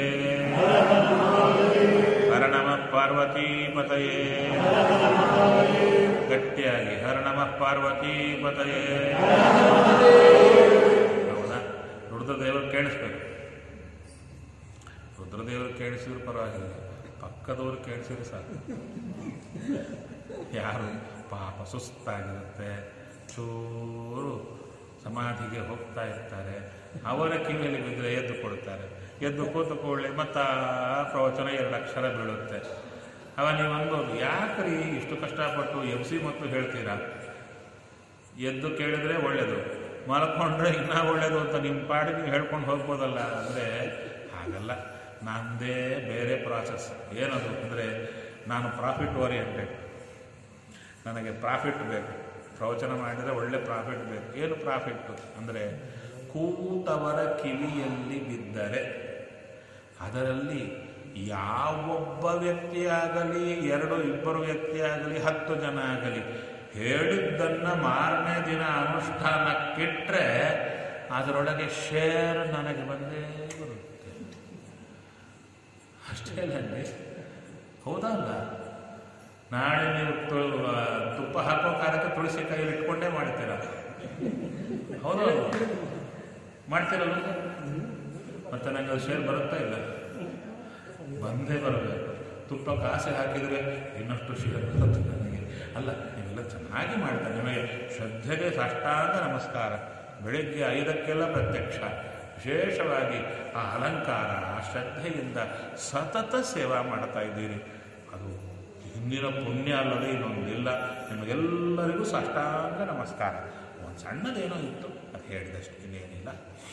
ಹರಣಮ ಪಾರ್ವತಿ ಪತಯೇ ಗಟ್ಟಿಯಾಗಿ ಹರಣಮ ಪಾರ್ವತಿ ಪತಯೇ ಹೌದಾ ರುದ್ರದೇವರು ಕೇಳಿಸ್ಬೇಕು ರುದ್ರದೇವರು ಕೇಳಿಸಿದ್ರು ಪರವಾಗಿಲ್ಲ ಪಕ್ಕದವರು ಕೇಳಿಸಿದ್ರೆ ಸಾಕು ಯಾರು ಪಾಪ ಸುಸ್ತಾಗಿರುತ್ತೆ ಚೂರು ಸಮಾಧಿಗೆ ಹೋಗ್ತಾ ಇರ್ತಾರೆ ಅವರ ಕಿವಿಯಲ್ಲಿ ಬಿದ್ದರೆ ಎದ್ದು ಕೊಡ್ತಾರೆ ಎದ್ದು ಕೂತುಕೊಳ್ಳಿ ಮತ್ತ ಪ್ರವಚನ ಎರಡು ಅಕ್ಷರ ಬೀಳುತ್ತೆ ಅವ ನೀವು ಅನ್ಬೋದು ಯಾಕ್ರಿ ಇಷ್ಟು ಕಷ್ಟಪಟ್ಟು ಎಫ್ ಸಿ ಮತ್ತು ಹೇಳ್ತೀರಾ ಎದ್ದು ಕೇಳಿದ್ರೆ ಒಳ್ಳೇದು ಮಲ್ಕೊಂಡ್ರೆ ಇನ್ನೂ ಒಳ್ಳೇದು ಅಂತ ನಿಮ್ಮ ಪಾಡಿಗೆ ನೀವು ಹೇಳ್ಕೊಂಡು ಹೋಗ್ಬೋದಲ್ಲ ಅಂದರೆ ಹಾಗಲ್ಲ ನಂದೇ ಬೇರೆ ಪ್ರಾಸೆಸ್ ಏನದು ಅಂದರೆ ನಾನು ಪ್ರಾಫಿಟ್ ಓರಿಯೆಂಟೆಡ್ ನನಗೆ ಪ್ರಾಫಿಟ್ ಬೇಕು ಪ್ರವಚನ ಮಾಡಿದರೆ ಒಳ್ಳೆ ಪ್ರಾಫಿಟ್ ಬೇಕು ಏನು ಪ್ರಾಫಿಟ್ಟು ಅಂದರೆ ಕೂತವರ ಕಿವಿಯಲ್ಲಿ ಬಿದ್ದರೆ ಅದರಲ್ಲಿ ಯಾವೊಬ್ಬ ವ್ಯಕ್ತಿ ಆಗಲಿ ಎರಡು ಇಬ್ಬರು ವ್ಯಕ್ತಿ ಆಗಲಿ ಹತ್ತು ಜನ ಆಗಲಿ ಹೇಳಿದ್ದನ್ನ ಮಾರನೇ ದಿನ ಅನುಷ್ಠಾನಕ್ಕಿಟ್ರೆ ಅದರೊಳಗೆ ಶೇರ್ ನನಗೆ ಬಂದೇ ಬರುತ್ತೆ ಅಷ್ಟೇ ಅಲ್ಲಂడి ಹೌದಲ್ಲ ನಾಳೆ ನೀವು ತು- ಆ, ತುಪ್ಪ ಹಾಕೋ ಕಾಲಕ್ಕೆ ತುಳಸಿ ಕೈಯಲ್ಲಿ ಇಟ್ಕೊಂಡೇ ಮಾಡ್ತೀರ ಹೌದು ಮಾಡ್ತೀರಲ್ಲ ಮತ್ತೆ ನಂಗೆ ಅದು ಶೇರ್ ಬರುತ್ತಾ ಇಲ್ಲ ಬಂದೇ ಬರಬೇಕು ತುಪ್ಪ ಕಾಸೆ ಹಾಕಿದರೆ ಇನ್ನಷ್ಟು ಶೇರ್ ಬರುತ್ತೆ ನನಗೆ ಅಲ್ಲ ನೀವೆಲ್ಲ ಚೆನ್ನಾಗಿ ಮಾಡ್ತಾರೆ ನಿಮಗೆ ಶ್ರದ್ಧೆಗೆ ಸಾಷ್ಟಾಂಗ ನಮಸ್ಕಾರ ಬೆಳಿಗ್ಗೆ ಐದಕ್ಕೆಲ್ಲ ಪ್ರತ್ಯಕ್ಷ ವಿಶೇಷವಾಗಿ ಆ ಅಲಂಕಾರ ಆ ಶ್ರದ್ಧೆಯಿಂದ ಸತತ ಸೇವಾ ಮಾಡ್ತಾ ಇದ್ದೀರಿ ಅದು ಹಿಂದಿನ ಪುಣ್ಯ ಅಲ್ಲದೆ ಇನ್ನೊಂದಿಲ್ಲ ನಿಮಗೆಲ್ಲರಿಗೂ ಸಾಷ್ಟಾಂಗ ನಮಸ್ಕಾರ ಒಂದು ಸಣ್ಣದೇನೋ ಇತ್ತು ಅದು ಹೇಳಿದಷ್ಟು ಇನ್ನೇನಿಲ್ಲ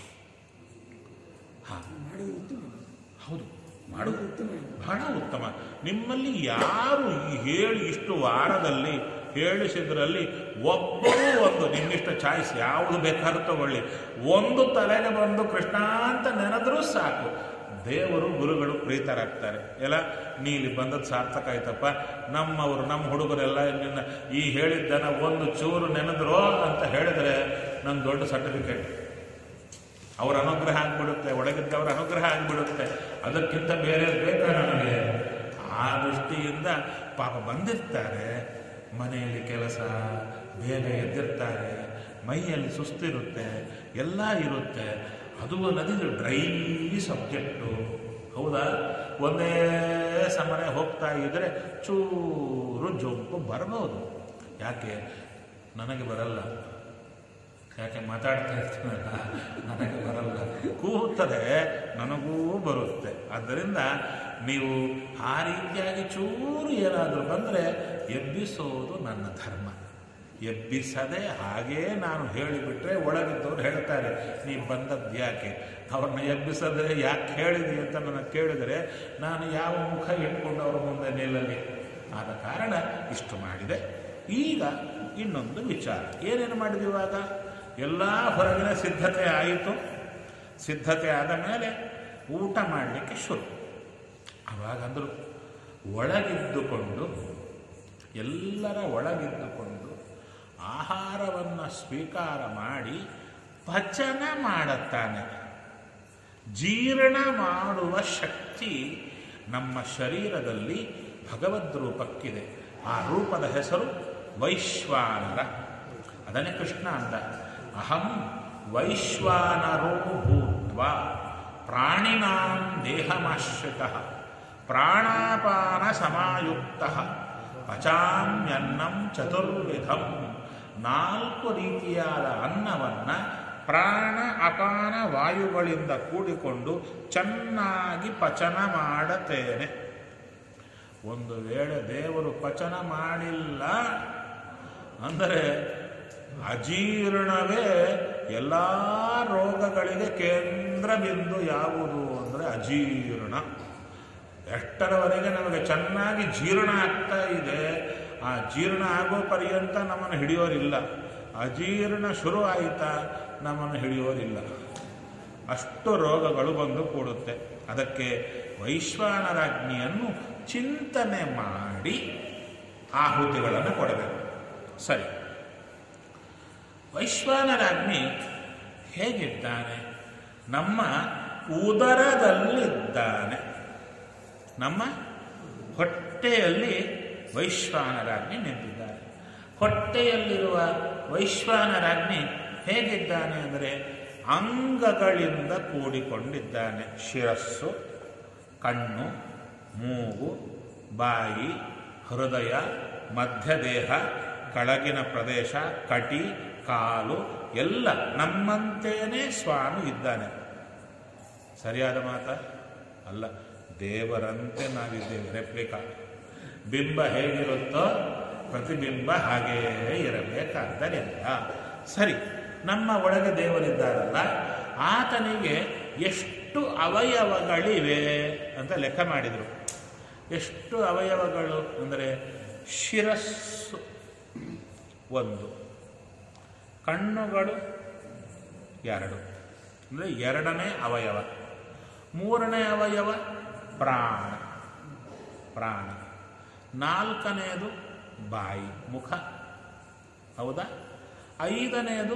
ಹಾಂ ಹೌದು ಮಾಡೋದು ಬಹಳ ಉತ್ತಮ ನಿಮ್ಮಲ್ಲಿ ಯಾರು ಈ ಹೇಳಿ ಇಷ್ಟು ವಾರದಲ್ಲಿ ಹೇಳಿಸಿದ್ರಲ್ಲಿ ಒಬ್ಬರೂ ಒಂದು ನಿಮ್ಮಿಷ್ಟ ಚಾಯ್ಸ್ ಯಾವುದು ಬೇಕಾದ್ರೂ ತಗೊಳ್ಳಿ ಒಂದು ತಲೆಗೆ ಬಂದು ಕೃಷ್ಣ ಅಂತ ನೆನೆದ್ರೂ ಸಾಕು ದೇವರು ಗುರುಗಳು ಪ್ರೀತರಾಗ್ತಾರೆ ಎಲ್ಲ ನೀ ಇಲ್ಲಿ ಬಂದದ್ದು ಸಾರ್ಥಕ ಆಯ್ತಪ್ಪ ನಮ್ಮವರು ನಮ್ಮ ಹುಡುಗರೆಲ್ಲ ನಿನ್ನ ಈ ಹೇಳಿದ್ದನ ಒಂದು ಚೂರು ನೆನೆದ್ರೋ ಅಂತ ಹೇಳಿದ್ರೆ ನಂಗೆ ದೊಡ್ಡ ಸರ್ಟಿಫಿಕೇಟ್ ಅವರ ಅನುಗ್ರಹ ಆಗ್ಬಿಡುತ್ತೆ ಒಳಗಿದ್ದವರ ಅನುಗ್ರಹ ಆಗ್ಬಿಡುತ್ತೆ ಅದಕ್ಕಿಂತ ಬೇರೆ ಬೇಕಾ ನನಗೆ ಆ ದೃಷ್ಟಿಯಿಂದ ಪಾಪ ಬಂದಿರ್ತಾರೆ ಮನೆಯಲ್ಲಿ ಕೆಲಸ ಬೇಗ ಎದ್ದಿರ್ತಾರೆ ಮೈಯಲ್ಲಿ ಸುಸ್ತಿರುತ್ತೆ ಎಲ್ಲ ಇರುತ್ತೆ ಅದು ನದಿಗೆ ಡ್ರೈ ಸಬ್ಜೆಕ್ಟು ಹೌದಾ ಒಂದೇ ಸಮನೆ ಹೋಗ್ತಾ ಇದ್ರೆ ಚೂರು ಜೊಂಪು ಬರಬಹುದು ಯಾಕೆ ನನಗೆ ಬರಲ್ಲ ಯಾಕೆ ಮಾತಾಡ್ತಾ ಇರ್ತೀನಲ್ಲ ನನಗೆ ಬರಲ್ಲ ಕೂತರೆ ನನಗೂ ಬರುತ್ತೆ ಆದ್ದರಿಂದ ನೀವು ಆ ರೀತಿಯಾಗಿ ಚೂರು ಏನಾದರೂ ಬಂದರೆ ಎಬ್ಬಿಸೋದು ನನ್ನ ಧರ್ಮ ಎಬ್ಬಿಸದೆ ಹಾಗೇ ನಾನು ಹೇಳಿಬಿಟ್ರೆ ಒಳಗಿದ್ದವ್ರು ಹೇಳ್ತಾರೆ ನೀ ಬಂದದ್ದು ಯಾಕೆ ಅವ್ರನ್ನ ಎಬ್ಬಿಸದೆ ಯಾಕೆ ಹೇಳಿದಿ ಅಂತ ನನಗೆ ಕೇಳಿದರೆ ನಾನು ಯಾವ ಮುಖ ಇಟ್ಕೊಂಡು ಅವ್ರ ಮುಂದೆ ನಿಲ್ಲಲಿ ಆದ ಕಾರಣ ಇಷ್ಟು ಮಾಡಿದೆ ಈಗ ಇನ್ನೊಂದು ವಿಚಾರ ಏನೇನು ಮಾಡಿದ್ವಿ ಇವಾಗ ಎಲ್ಲ ಹೊರಗಿನ ಸಿದ್ಧತೆ ಆಯಿತು ಸಿದ್ಧತೆ ಆದ ಮೇಲೆ ಊಟ ಮಾಡಲಿಕ್ಕೆ ಶುರು ಅವಾಗ ಅಂದರು ಒಳಗಿದ್ದುಕೊಂಡು ಎಲ್ಲರ ಒಳಗಿದ್ದುಕೊಂಡು ಆಹಾರವನ್ನು ಸ್ವೀಕಾರ ಮಾಡಿ ಪಚನ ಮಾಡುತ್ತಾನೆ ಜೀರ್ಣ ಮಾಡುವ ಶಕ್ತಿ ನಮ್ಮ ಶರೀರದಲ್ಲಿ ಭಗವದ್ ರೂಪಕ್ಕಿದೆ ಆ ರೂಪದ ಹೆಸರು ವೈಶ್ವಾನರ ಅದನ್ನೇ ಕೃಷ್ಣ ಅಂದ ಅಹಂ ವೈಶ್ವಾನರೋ ಭೂತ್ವ ಪ್ರಾಣಿನಾಂ ದೇಹಮಾಶ್ರಿತ ಪ್ರಾಣಾಪಾನ ಸಮಾಯುಕ್ತ ಪಚಾಮ್ಯನ್ನಂ ಚತುರ್ವಿಧಂ ನಾಲ್ಕು ರೀತಿಯಾದ ಅನ್ನವನ್ನು ಪ್ರಾಣ ಅಪಾನ ವಾಯುಗಳಿಂದ ಕೂಡಿಕೊಂಡು ಚೆನ್ನಾಗಿ ಪಚನ ಮಾಡುತ್ತೇನೆ ಒಂದು ವೇಳೆ ದೇವರು ಪಚನ ಮಾಡಿಲ್ಲ ಅಂದರೆ ಅಜೀರ್ಣವೇ ಎಲ್ಲ ರೋಗಗಳಿಗೆ ಕೇಂದ್ರ ಬಿಂದು ಯಾವುದು ಅಂದರೆ ಅಜೀರ್ಣ ಎಷ್ಟರವರೆಗೆ ನಮಗೆ ಚೆನ್ನಾಗಿ ಜೀರ್ಣ ಆಗ್ತಾ ಇದೆ ಆ ಜೀರ್ಣ ಆಗೋ ಪರ್ಯಂತ ನಮ್ಮನ್ನು ಹಿಡಿಯೋರಿಲ್ಲ ಅಜೀರ್ಣ ಶುರು ಆಯಿತಾ ನಮ್ಮನ್ನು ಹಿಡಿಯೋರಿಲ್ಲ ಅಷ್ಟು ರೋಗಗಳು ಬಂದು ಕೂಡುತ್ತೆ ಅದಕ್ಕೆ ವೈಶ್ವಾನರಾಜ್ಞಿಯನ್ನು ಚಿಂತನೆ ಮಾಡಿ ಆಹುತಿಗಳನ್ನು ಕೊಡಬೇಕು ಸರಿ ವೈಶ್ವಾನರಾಜ್ಞಿ ಹೇಗಿದ್ದಾನೆ ನಮ್ಮ ಉದರದಲ್ಲಿದ್ದಾನೆ ನಮ್ಮ ಹೊಟ್ಟೆಯಲ್ಲಿ ವೈಶ್ವಾನರಾಜ್ಞಿ ನಿಂತಿದ್ದಾರೆ ಹೊಟ್ಟೆಯಲ್ಲಿರುವ ವೈಶ್ವಾನರಾಜ್ಞಿ ಹೇಗಿದ್ದಾನೆ ಅಂದರೆ ಅಂಗಗಳಿಂದ ಕೂಡಿಕೊಂಡಿದ್ದಾನೆ ಶಿರಸ್ಸು ಕಣ್ಣು ಮೂಗು ಬಾಯಿ ಹೃದಯ ಮಧ್ಯದೇಹ ಕೆಳಗಿನ ಪ್ರದೇಶ ಕಟಿ ಕಾಲು ಎಲ್ಲ ನಮ್ಮಂತೇನೆ ಸ್ವಾಮಿ ಇದ್ದಾನೆ ಸರಿಯಾದ ಮಾತ ಅಲ್ಲ ದೇವರಂತೆ ನಾವಿದ್ದೇವೆ ರೆಪ್ಲಿಕಾ ಬಿಂಬ ಹೇಗಿರುತ್ತೋ ಪ್ರತಿಬಿಂಬ ಹಾಗೆಯೇ ಇರಬೇಕಾದ್ದರಿಂದ ಸರಿ ನಮ್ಮ ಒಳಗೆ ದೇವರಿದ್ದಾರಲ್ಲ ಆತನಿಗೆ ಎಷ್ಟು ಅವಯವಗಳಿವೆ ಅಂತ ಲೆಕ್ಕ ಮಾಡಿದರು ಎಷ್ಟು ಅವಯವಗಳು ಅಂದರೆ ಶಿರಸ್ಸು ಒಂದು ಕಣ್ಣುಗಳು ಎರಡು ಅಂದರೆ ಎರಡನೇ ಅವಯವ ಮೂರನೇ ಅವಯವ ಪ್ರಾಣ ಪ್ರಾಣ ನಾಲ್ಕನೆಯದು ಬಾಯಿ ಮುಖ ಹೌದಾ ಐದನೆಯದು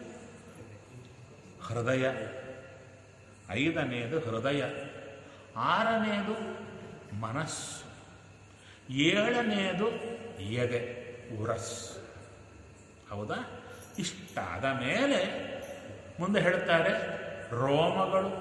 ಹೃದಯ ಐದನೆಯದು ಹೃದಯ ಆರನೆಯದು ಮನಸ್ಸು ಏಳನೆಯದು ಎದೆ ಉರಸ್ ಹೌದಾ ಇಷ್ಟಾದ ಮೇಲೆ ಮುಂದೆ ಹೇಳ್ತಾರೆ ರೋಮಗಳು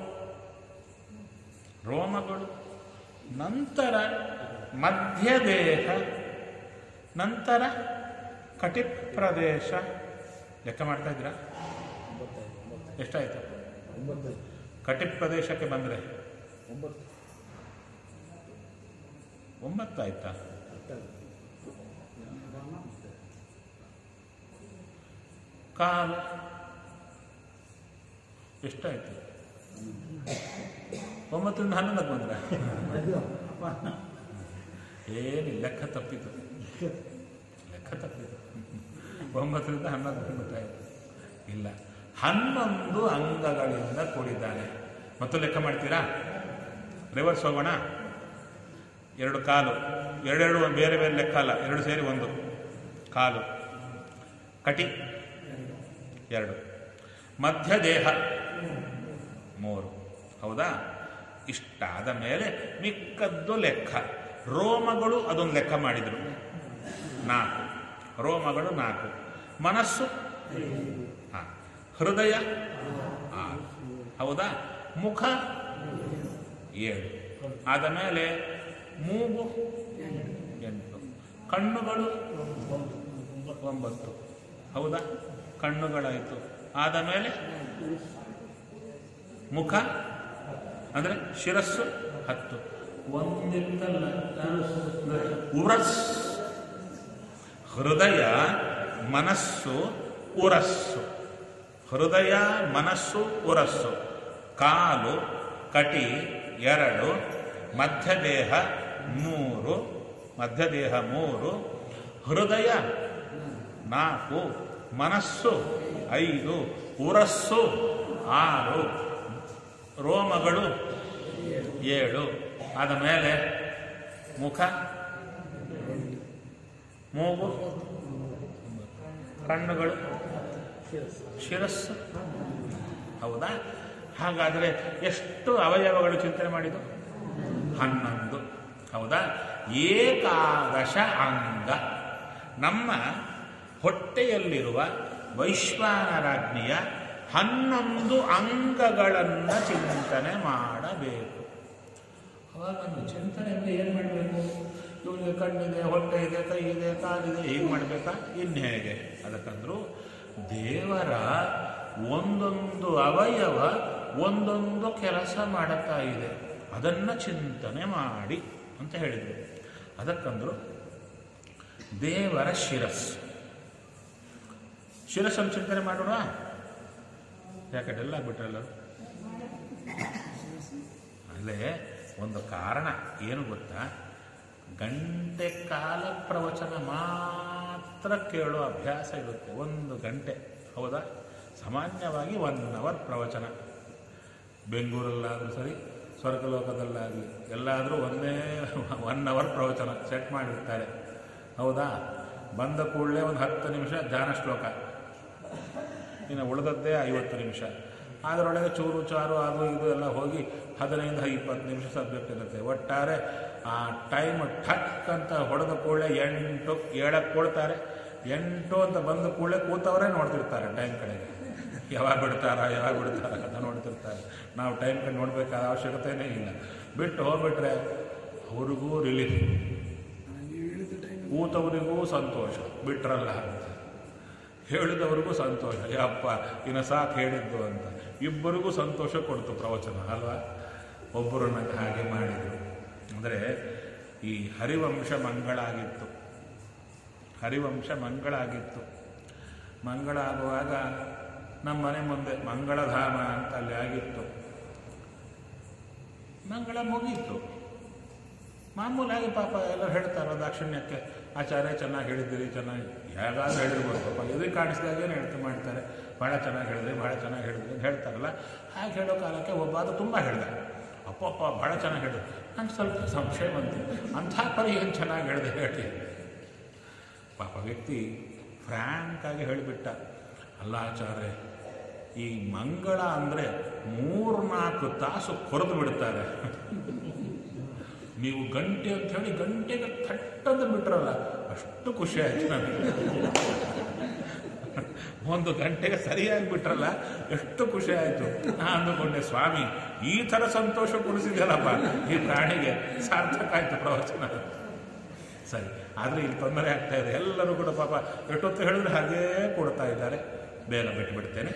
ರೋಮಗಳು ನಂತರ ಮಧ್ಯದೇಹ ನಂತರ ಕಟಿಪ್ರದೇಶ ಲೆಕ್ಕ ಮಾಡ್ತಾ ಇದ್ದೀರಾ ಎಷ್ಟಾಯ್ತು ಒಂಬತ್ತು ಕಟಿಪ್ರದೇಶಕ್ಕೆ ಬಂದರೆ ಒಂಬತ್ತು ಒಂಬತ್ತಾಯ್ತಾ ಕಾಲು ಎಷ್ಟಾಯ್ತು ಒಂಬತ್ತರಿಂದ ಹನ್ನೊಂದಕ್ಕೆ ಬಂದ್ರೆ ಏನು ಲೆಕ್ಕ ತಪ್ಪಿತು ಲೆಕ್ಕ ತಪ್ಪಿತು ಒಂಬತ್ತರಿಂದ ಹನ್ನೊಂದಕ್ಕೆ ಗೊತ್ತಾಯಿತು ಇಲ್ಲ ಹನ್ನೊಂದು ಅಂಗಗಳಿಂದ ಕೂಡಿದ್ದಾನೆ ಮತ್ತು ಲೆಕ್ಕ ಮಾಡ್ತೀರಾ ರಿವರ್ಸ್ ಹೋಗೋಣ ಎರಡು ಕಾಲು ಎರಡೆರಡು ಒಂದು ಬೇರೆ ಬೇರೆ ಲೆಕ್ಕ ಅಲ್ಲ ಎರಡು ಸೇರಿ ಒಂದು ಕಾಲು ಕಟಿ ಎರಡು ಮಧ್ಯ ದೇಹ ಮೂರು ಹೌದಾ ಇಷ್ಟಾದ ಮೇಲೆ ಮಿಕ್ಕದ್ದು ಲೆಕ್ಕ ರೋಮಗಳು ಅದೊಂದು ಲೆಕ್ಕ ಮಾಡಿದರು ನಾಲ್ಕು ರೋಮಗಳು ನಾಲ್ಕು ಮನಸ್ಸು ಹಾ ಹೃದಯ ಆರು ಹೌದಾ ಮುಖ ಏಳು ಆದ ಮೇಲೆ ಮೂಗು ಎಂಟು ಕಣ್ಣುಗಳು ಒಂಬತ್ತು ಹೌದಾ ಕಣ್ಣುಗಳಾಯಿತು ಆದ ಮೇಲೆ ಮುಖ ಅಂದರೆ ಶಿರಸ್ಸು ಹತ್ತು ಒಂದಿತ್ತಲ್ಲ ಉರಸ್ ಹೃದಯ ಮನಸ್ಸು ಉರಸ್ಸು ಹೃದಯ ಮನಸ್ಸು ಉರಸ್ಸು ಕಾಲು ಕಟಿ ಎರಡು ಮಧ್ಯದೇಹ ಮೂರು ಮಧ್ಯದೇಹ ಮೂರು ಹೃದಯ ನಾಲ್ಕು ಮನಸ್ಸು ಐದು ಉರಸ್ಸು ಆರು ರೋಮಗಳು ಏಳು ಆದ ಮೇಲೆ ಮುಖ ಮೂಗು ಕಣ್ಣುಗಳು ಶಿರಸ್ಸು ಹೌದಾ ಹಾಗಾದರೆ ಎಷ್ಟು ಅವಯವಗಳು ಚಿಂತನೆ ಮಾಡಿದ್ದು ಹನ್ನೊಂದು ಹೌದಾ ಏಕಾದಶ ಅಂಗ ನಮ್ಮ ಹೊಟ್ಟೆಯಲ್ಲಿರುವ ವೈಶ್ವಾನರಾಜ್ಞಿಯ ಹನ್ನೊಂದು ಅಂಗಗಳನ್ನು ಚಿಂತನೆ ಮಾಡಬೇಕು ಅವಾಗ ಒಂದು ಚಿಂತನೆ ಅಂದರೆ ಏನು ಮಾಡಬೇಕು ಇವನಿಗೆ ಕಣ್ಣಿದೆ ಹೊಟ್ಟೆ ಇದೆ ಕೈ ಇದೆ ಕಾಲಿದೆ ಹೀಗೆ ಮಾಡಬೇಕಾ ಇನ್ನು ಹೇಗೆ ಅದಕ್ಕಂದ್ರು ದೇವರ ಒಂದೊಂದು ಅವಯವ ಒಂದೊಂದು ಕೆಲಸ ಮಾಡುತ್ತಾ ಇದೆ ಅದನ್ನು ಚಿಂತನೆ ಮಾಡಿ ಅಂತ ಹೇಳಿದರು ಅದಕ್ಕಂದ್ರು ದೇವರ ಶಿರಸ್ಸು ಶಿರಸ್ಸನ್ನು ಚಿಂತನೆ ಮಾಡೋಣ ಯಾಕೆ ಎಲ್ಲ ಬಿಟ್ರಲ್ಲ ಅಲ್ಲೇ ಒಂದು ಕಾರಣ ಏನು ಗೊತ್ತಾ ಗಂಟೆ ಕಾಲ ಪ್ರವಚನ ಮಾತ್ರ ಕೇಳೋ ಅಭ್ಯಾಸ ಇರುತ್ತೆ ಒಂದು ಗಂಟೆ ಹೌದಾ ಸಾಮಾನ್ಯವಾಗಿ ಒನ್ ಅವರ್ ಪ್ರವಚನ ಬೆಂಗಳೂರಲ್ಲಾದರೂ ಸರಿ ಸ್ವರ್ಗಲೋಕದಲ್ಲಾಗಲಿ ಎಲ್ಲಾದರೂ ಒಂದೇ ಒನ್ ಅವರ್ ಪ್ರವಚನ ಸೆಟ್ ಮಾಡಿರ್ತಾರೆ ಹೌದಾ ಬಂದ ಕೂಡಲೇ ಒಂದು ಹತ್ತು ನಿಮಿಷ ಧ್ಯಾನ ಶ್ಲೋಕ ಇನ್ನು ಉಳಿದದ್ದೇ ಐವತ್ತು ನಿಮಿಷ ಅದರೊಳಗೆ ಚೂರು ಚಾರು ಅದು ಇದು ಎಲ್ಲ ಹೋಗಿ ಹದಿನೈದು ಇಪ್ಪತ್ತು ನಿಮಿಷ ಸಬ್ಜೆಕ್ಟ್ ಇರುತ್ತೆ ಒಟ್ಟಾರೆ ಆ ಟೈಮ್ ಠಕ್ ಅಂತ ಹೊಡೆದ ಕೂಡಲೇ ಎಂಟು ಏಳಕ್ಕೆ ಕೊಡ್ತಾರೆ ಎಂಟು ಅಂತ ಬಂದ ಕೂಡಲೇ ಕೂತವರೇ ನೋಡ್ತಿರ್ತಾರೆ ಟೈಮ್ ಕಡೆಗೆ ಯಾವಾಗ ಬಿಡ್ತಾರ ಯಾವಾಗ ಬಿಡ್ತಾರ ಅಂತ ನೋಡ್ತಿರ್ತಾರೆ ನಾವು ಟೈಮ್ ಕಡೆ ನೋಡಬೇಕಾದ ಅವಶ್ಯಕತೆನೇ ಇಲ್ಲ ಬಿಟ್ಟು ಹೋಗ್ಬಿಟ್ರೆ ಅವ್ರಿಗೂ ರಿಲೀಫ್ ಕೂತವರಿಗೂ ಸಂತೋಷ ಬಿಟ್ರಲ್ಲ ಅಂತ ಹೇಳಿದವರಿಗೂ ಸಂತೋಷ ಯಪ್ಪ ಇನ್ನು ಸಾಕು ಹೇಳಿದ್ದು ಅಂತ ಇಬ್ಬರಿಗೂ ಸಂತೋಷ ಕೊಡ್ತು ಪ್ರವಚನ ಅಲ್ವಾ ಒಬ್ಬರನ್ನ ಹಾಗೆ ಮಾಡಿದರು ಅಂದರೆ ಈ ಹರಿವಂಶ ಮಂಗಳ ಆಗಿತ್ತು ಹರಿವಂಶ ಮಂಗಳ ಆಗಿತ್ತು ಮಂಗಳ ಆಗುವಾಗ ನಮ್ಮ ಮನೆ ಮುಂದೆ ಮಂಗಳಧಾಮ ಅಂತ ಅಲ್ಲಿ ಆಗಿತ್ತು ಮಂಗಳ ಮುಗೀತು ಮಾಮೂಲಾಗಿ ಪಾಪ ಎಲ್ಲ ಹೇಳ್ತಾರೆ ದಾಕ್ಷಿಣ್ಯಕ್ಕೆ ಆಚಾರ್ಯ ಚೆನ್ನಾಗಿ ಹೇಳಿದ್ದೀರಿ ಚೆನ್ನಾಗಿ ಹೇಗಾದ್ರೂ ಹೇಳಿರ್ಬೋದು ಪಾಪ ಇದಕ್ಕೆ ಕಾಣಿಸಿದಾಗೇನು ಹೇಳ್ತಾ ಮಾಡ್ತಾರೆ ಭಾಳ ಚೆನ್ನಾಗಿ ಹೇಳಿದ್ರಿ ಭಾಳ ಚೆನ್ನಾಗಿ ಹೇಳಿದ್ರಿ ಅಂತ ಹೇಳ್ತಾರಲ್ಲ ಹಾಗೆ ಹೇಳೋ ಕಾಲಕ್ಕೆ ಒಬ್ಬ ಅದು ತುಂಬ ಹೇಳ್ದ ಅಪ್ಪಪ್ಪ ಭಾಳ ಚೆನ್ನಾಗಿ ಹೇಳಿದ್ರು ನಂಗೆ ಸ್ವಲ್ಪ ಸಂಶಯ ಬಂತು ಅಂಥ ಪರಿ ಏನು ಚೆನ್ನಾಗಿ ಹೇಳಿದೆ ಹೇಳಿ ಪಾಪ ವ್ಯಕ್ತಿ ಫ್ರ್ಯಾಂಕಾಗಿ ಹೇಳಿಬಿಟ್ಟ ಅಲ್ಲ ಆಚಾರ್ಯ ಈ ಮಂಗಳ ಅಂದರೆ ಮೂರ್ನಾಲ್ಕು ತಾಸು ಕೊರೆದು ಬಿಡ್ತಾರೆ ನೀವು ಗಂಟೆ ಅಂತ ಹೇಳಿ ಗಂಟೆಗೆ ಥಟ್ಟಂತ ಬಿಟ್ರಲ್ಲ ಅಷ್ಟು ಖುಷಿ ಆಯ್ತು ನನಗೆ ಒಂದು ಗಂಟೆಗೆ ಸರಿಯಾಗಿ ಬಿಟ್ರಲ್ಲ ಎಷ್ಟು ಖುಷಿ ಆಯಿತು ನಾ ಅಂದುಕೊಂಡೆ ಸ್ವಾಮಿ ಈ ಥರ ಸಂತೋಷ ಕೊಡಿಸಿದ್ಯಲ್ಲಪ್ಪ ಈ ಪ್ರಾಣಿಗೆ ಸಾರ್ಥಕ ಆಯ್ತು ಪ್ರವಚನ ಸರಿ ಆದರೆ ಇಲ್ಲಿ ತೊಂದರೆ ಆಗ್ತಾ ಇದೆ ಎಲ್ಲರೂ ಕೂಡ ಪಾಪ ಎಷ್ಟೊತ್ತು ಹೇಳಿದ್ರೆ ಹಾಗೇ ಕೊಡ್ತಾ ಇದ್ದಾರೆ ಬೇಗ ಬಿಟ್ಟು ಬಿಡ್ತೇನೆ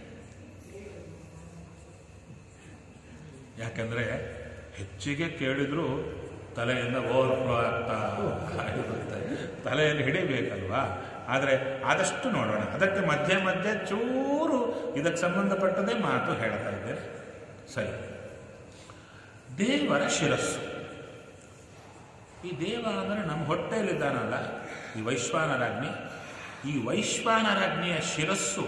ಯಾಕೆಂದರೆ ಹೆಚ್ಚಿಗೆ ಕೇಳಿದ್ರು ತಲೆಯಿಂದ ಓವರ್ಫ್ಲೋ ಆಗ್ತಾ ಇರುತ್ತೆ ತಲೆಯಲ್ಲಿ ಹಿಡಿಬೇಕಲ್ವಾ ಆದರೆ ಆದಷ್ಟು ನೋಡೋಣ ಅದಕ್ಕೆ ಮಧ್ಯೆ ಮಧ್ಯೆ ಚೂರು ಇದಕ್ಕೆ ಸಂಬಂಧಪಟ್ಟದೇ ಮಾತು ಹೇಳ್ತಾ ಇದ್ದೇನೆ ಸರಿ ದೇವರ ಶಿರಸ್ಸು ಈ ದೇವ ಅಂದರೆ ನಮ್ಮ ಹೊಟ್ಟೆಯಲ್ಲಿದ್ದಾನಲ್ಲ ಈ ವೈಶ್ವಾನರಾಜ್ಞಿ ಈ ವೈಶ್ವಾನರಾಜ್ಞಿಯ ಶಿರಸ್ಸು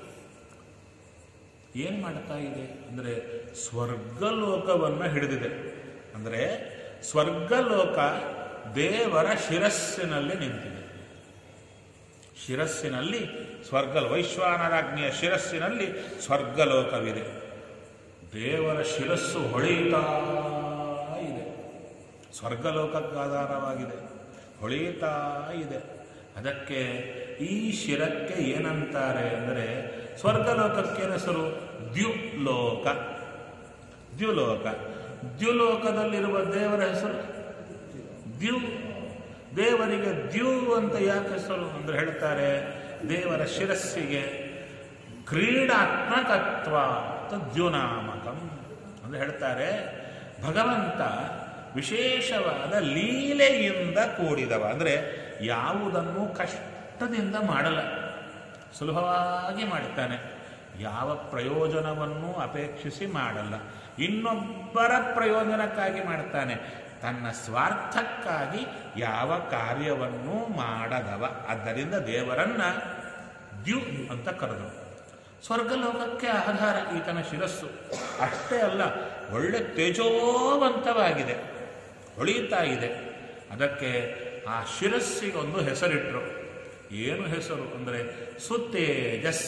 ಏನು ಮಾಡ್ತಾ ಇದೆ ಅಂದರೆ ಸ್ವರ್ಗಲೋಕವನ್ನು ಹಿಡಿದಿದೆ ಅಂದರೆ ಸ್ವರ್ಗಲೋಕ ದೇವರ ಶಿರಸ್ಸಿನಲ್ಲಿ ನಿಂತಿದೆ ಶಿರಸ್ಸಿನಲ್ಲಿ ಸ್ವರ್ಗ ವೈಶ್ವಾನರಾಜ್ಞಿಯ ಶಿರಸ್ಸಿನಲ್ಲಿ ಸ್ವರ್ಗಲೋಕವಿದೆ ದೇವರ ಶಿರಸ್ಸು ಹೊಳೆಯುತ್ತಾ ಇದೆ ಸ್ವರ್ಗಲೋಕಕ್ಕೆ ಆಧಾರವಾಗಿದೆ ಹೊಳೆಯುತ್ತಾ ಇದೆ ಅದಕ್ಕೆ ಈ ಶಿರಕ್ಕೆ ಏನಂತಾರೆ ಅಂದರೆ ಸ್ವರ್ಗಲೋಕಕ್ಕೆ ಹೆಸರು ದ್ಯುಲೋಕ ದ್ಯುಲೋಕ ದ್ಯುಲೋಕದಲ್ಲಿರುವ ದೇವರ ಹೆಸರು ದ್ಯು ದೇವರಿಗೆ ದ್ಯು ಅಂತ ಯಾಕೆ ಹೆಸರು ಅಂದ್ರೆ ಹೇಳ್ತಾರೆ ದೇವರ ಶಿರಸ್ಸಿಗೆ ಕ್ರೀಡಾತ್ಮಕತ್ವ ಅಂತ ದ್ಯುನಾಮಕಂ ಅಂದ್ರೆ ಹೇಳ್ತಾರೆ ಭಗವಂತ ವಿಶೇಷವಾದ ಲೀಲೆಯಿಂದ ಕೂಡಿದವ ಅಂದರೆ ಯಾವುದನ್ನು ಕಷ್ಟದಿಂದ ಮಾಡಲ್ಲ ಸುಲಭವಾಗಿ ಮಾಡ್ತಾನೆ ಯಾವ ಪ್ರಯೋಜನವನ್ನು ಅಪೇಕ್ಷಿಸಿ ಮಾಡಲ್ಲ ಇನ್ನೊಬ್ಬರ ಪ್ರಯೋಜನಕ್ಕಾಗಿ ಮಾಡ್ತಾನೆ ತನ್ನ ಸ್ವಾರ್ಥಕ್ಕಾಗಿ ಯಾವ ಕಾರ್ಯವನ್ನು ಮಾಡದವ ಆದ್ದರಿಂದ ದೇವರನ್ನ ದ್ಯು ಅಂತ ಕರೆದರು ಸ್ವರ್ಗಲೋಕಕ್ಕೆ ಆಧಾರ ಈತನ ಶಿರಸ್ಸು ಅಷ್ಟೇ ಅಲ್ಲ ಒಳ್ಳೆ ತೇಜೋವಂತವಾಗಿದೆ ಹೊಳೆಯುತ್ತಾ ಇದೆ ಅದಕ್ಕೆ ಆ ಶಿರಸ್ಸಿಗೊಂದು ಹೆಸರಿಟ್ಟರು ಏನು ಹೆಸರು ಅಂದರೆ ಸುತೇಜಸ್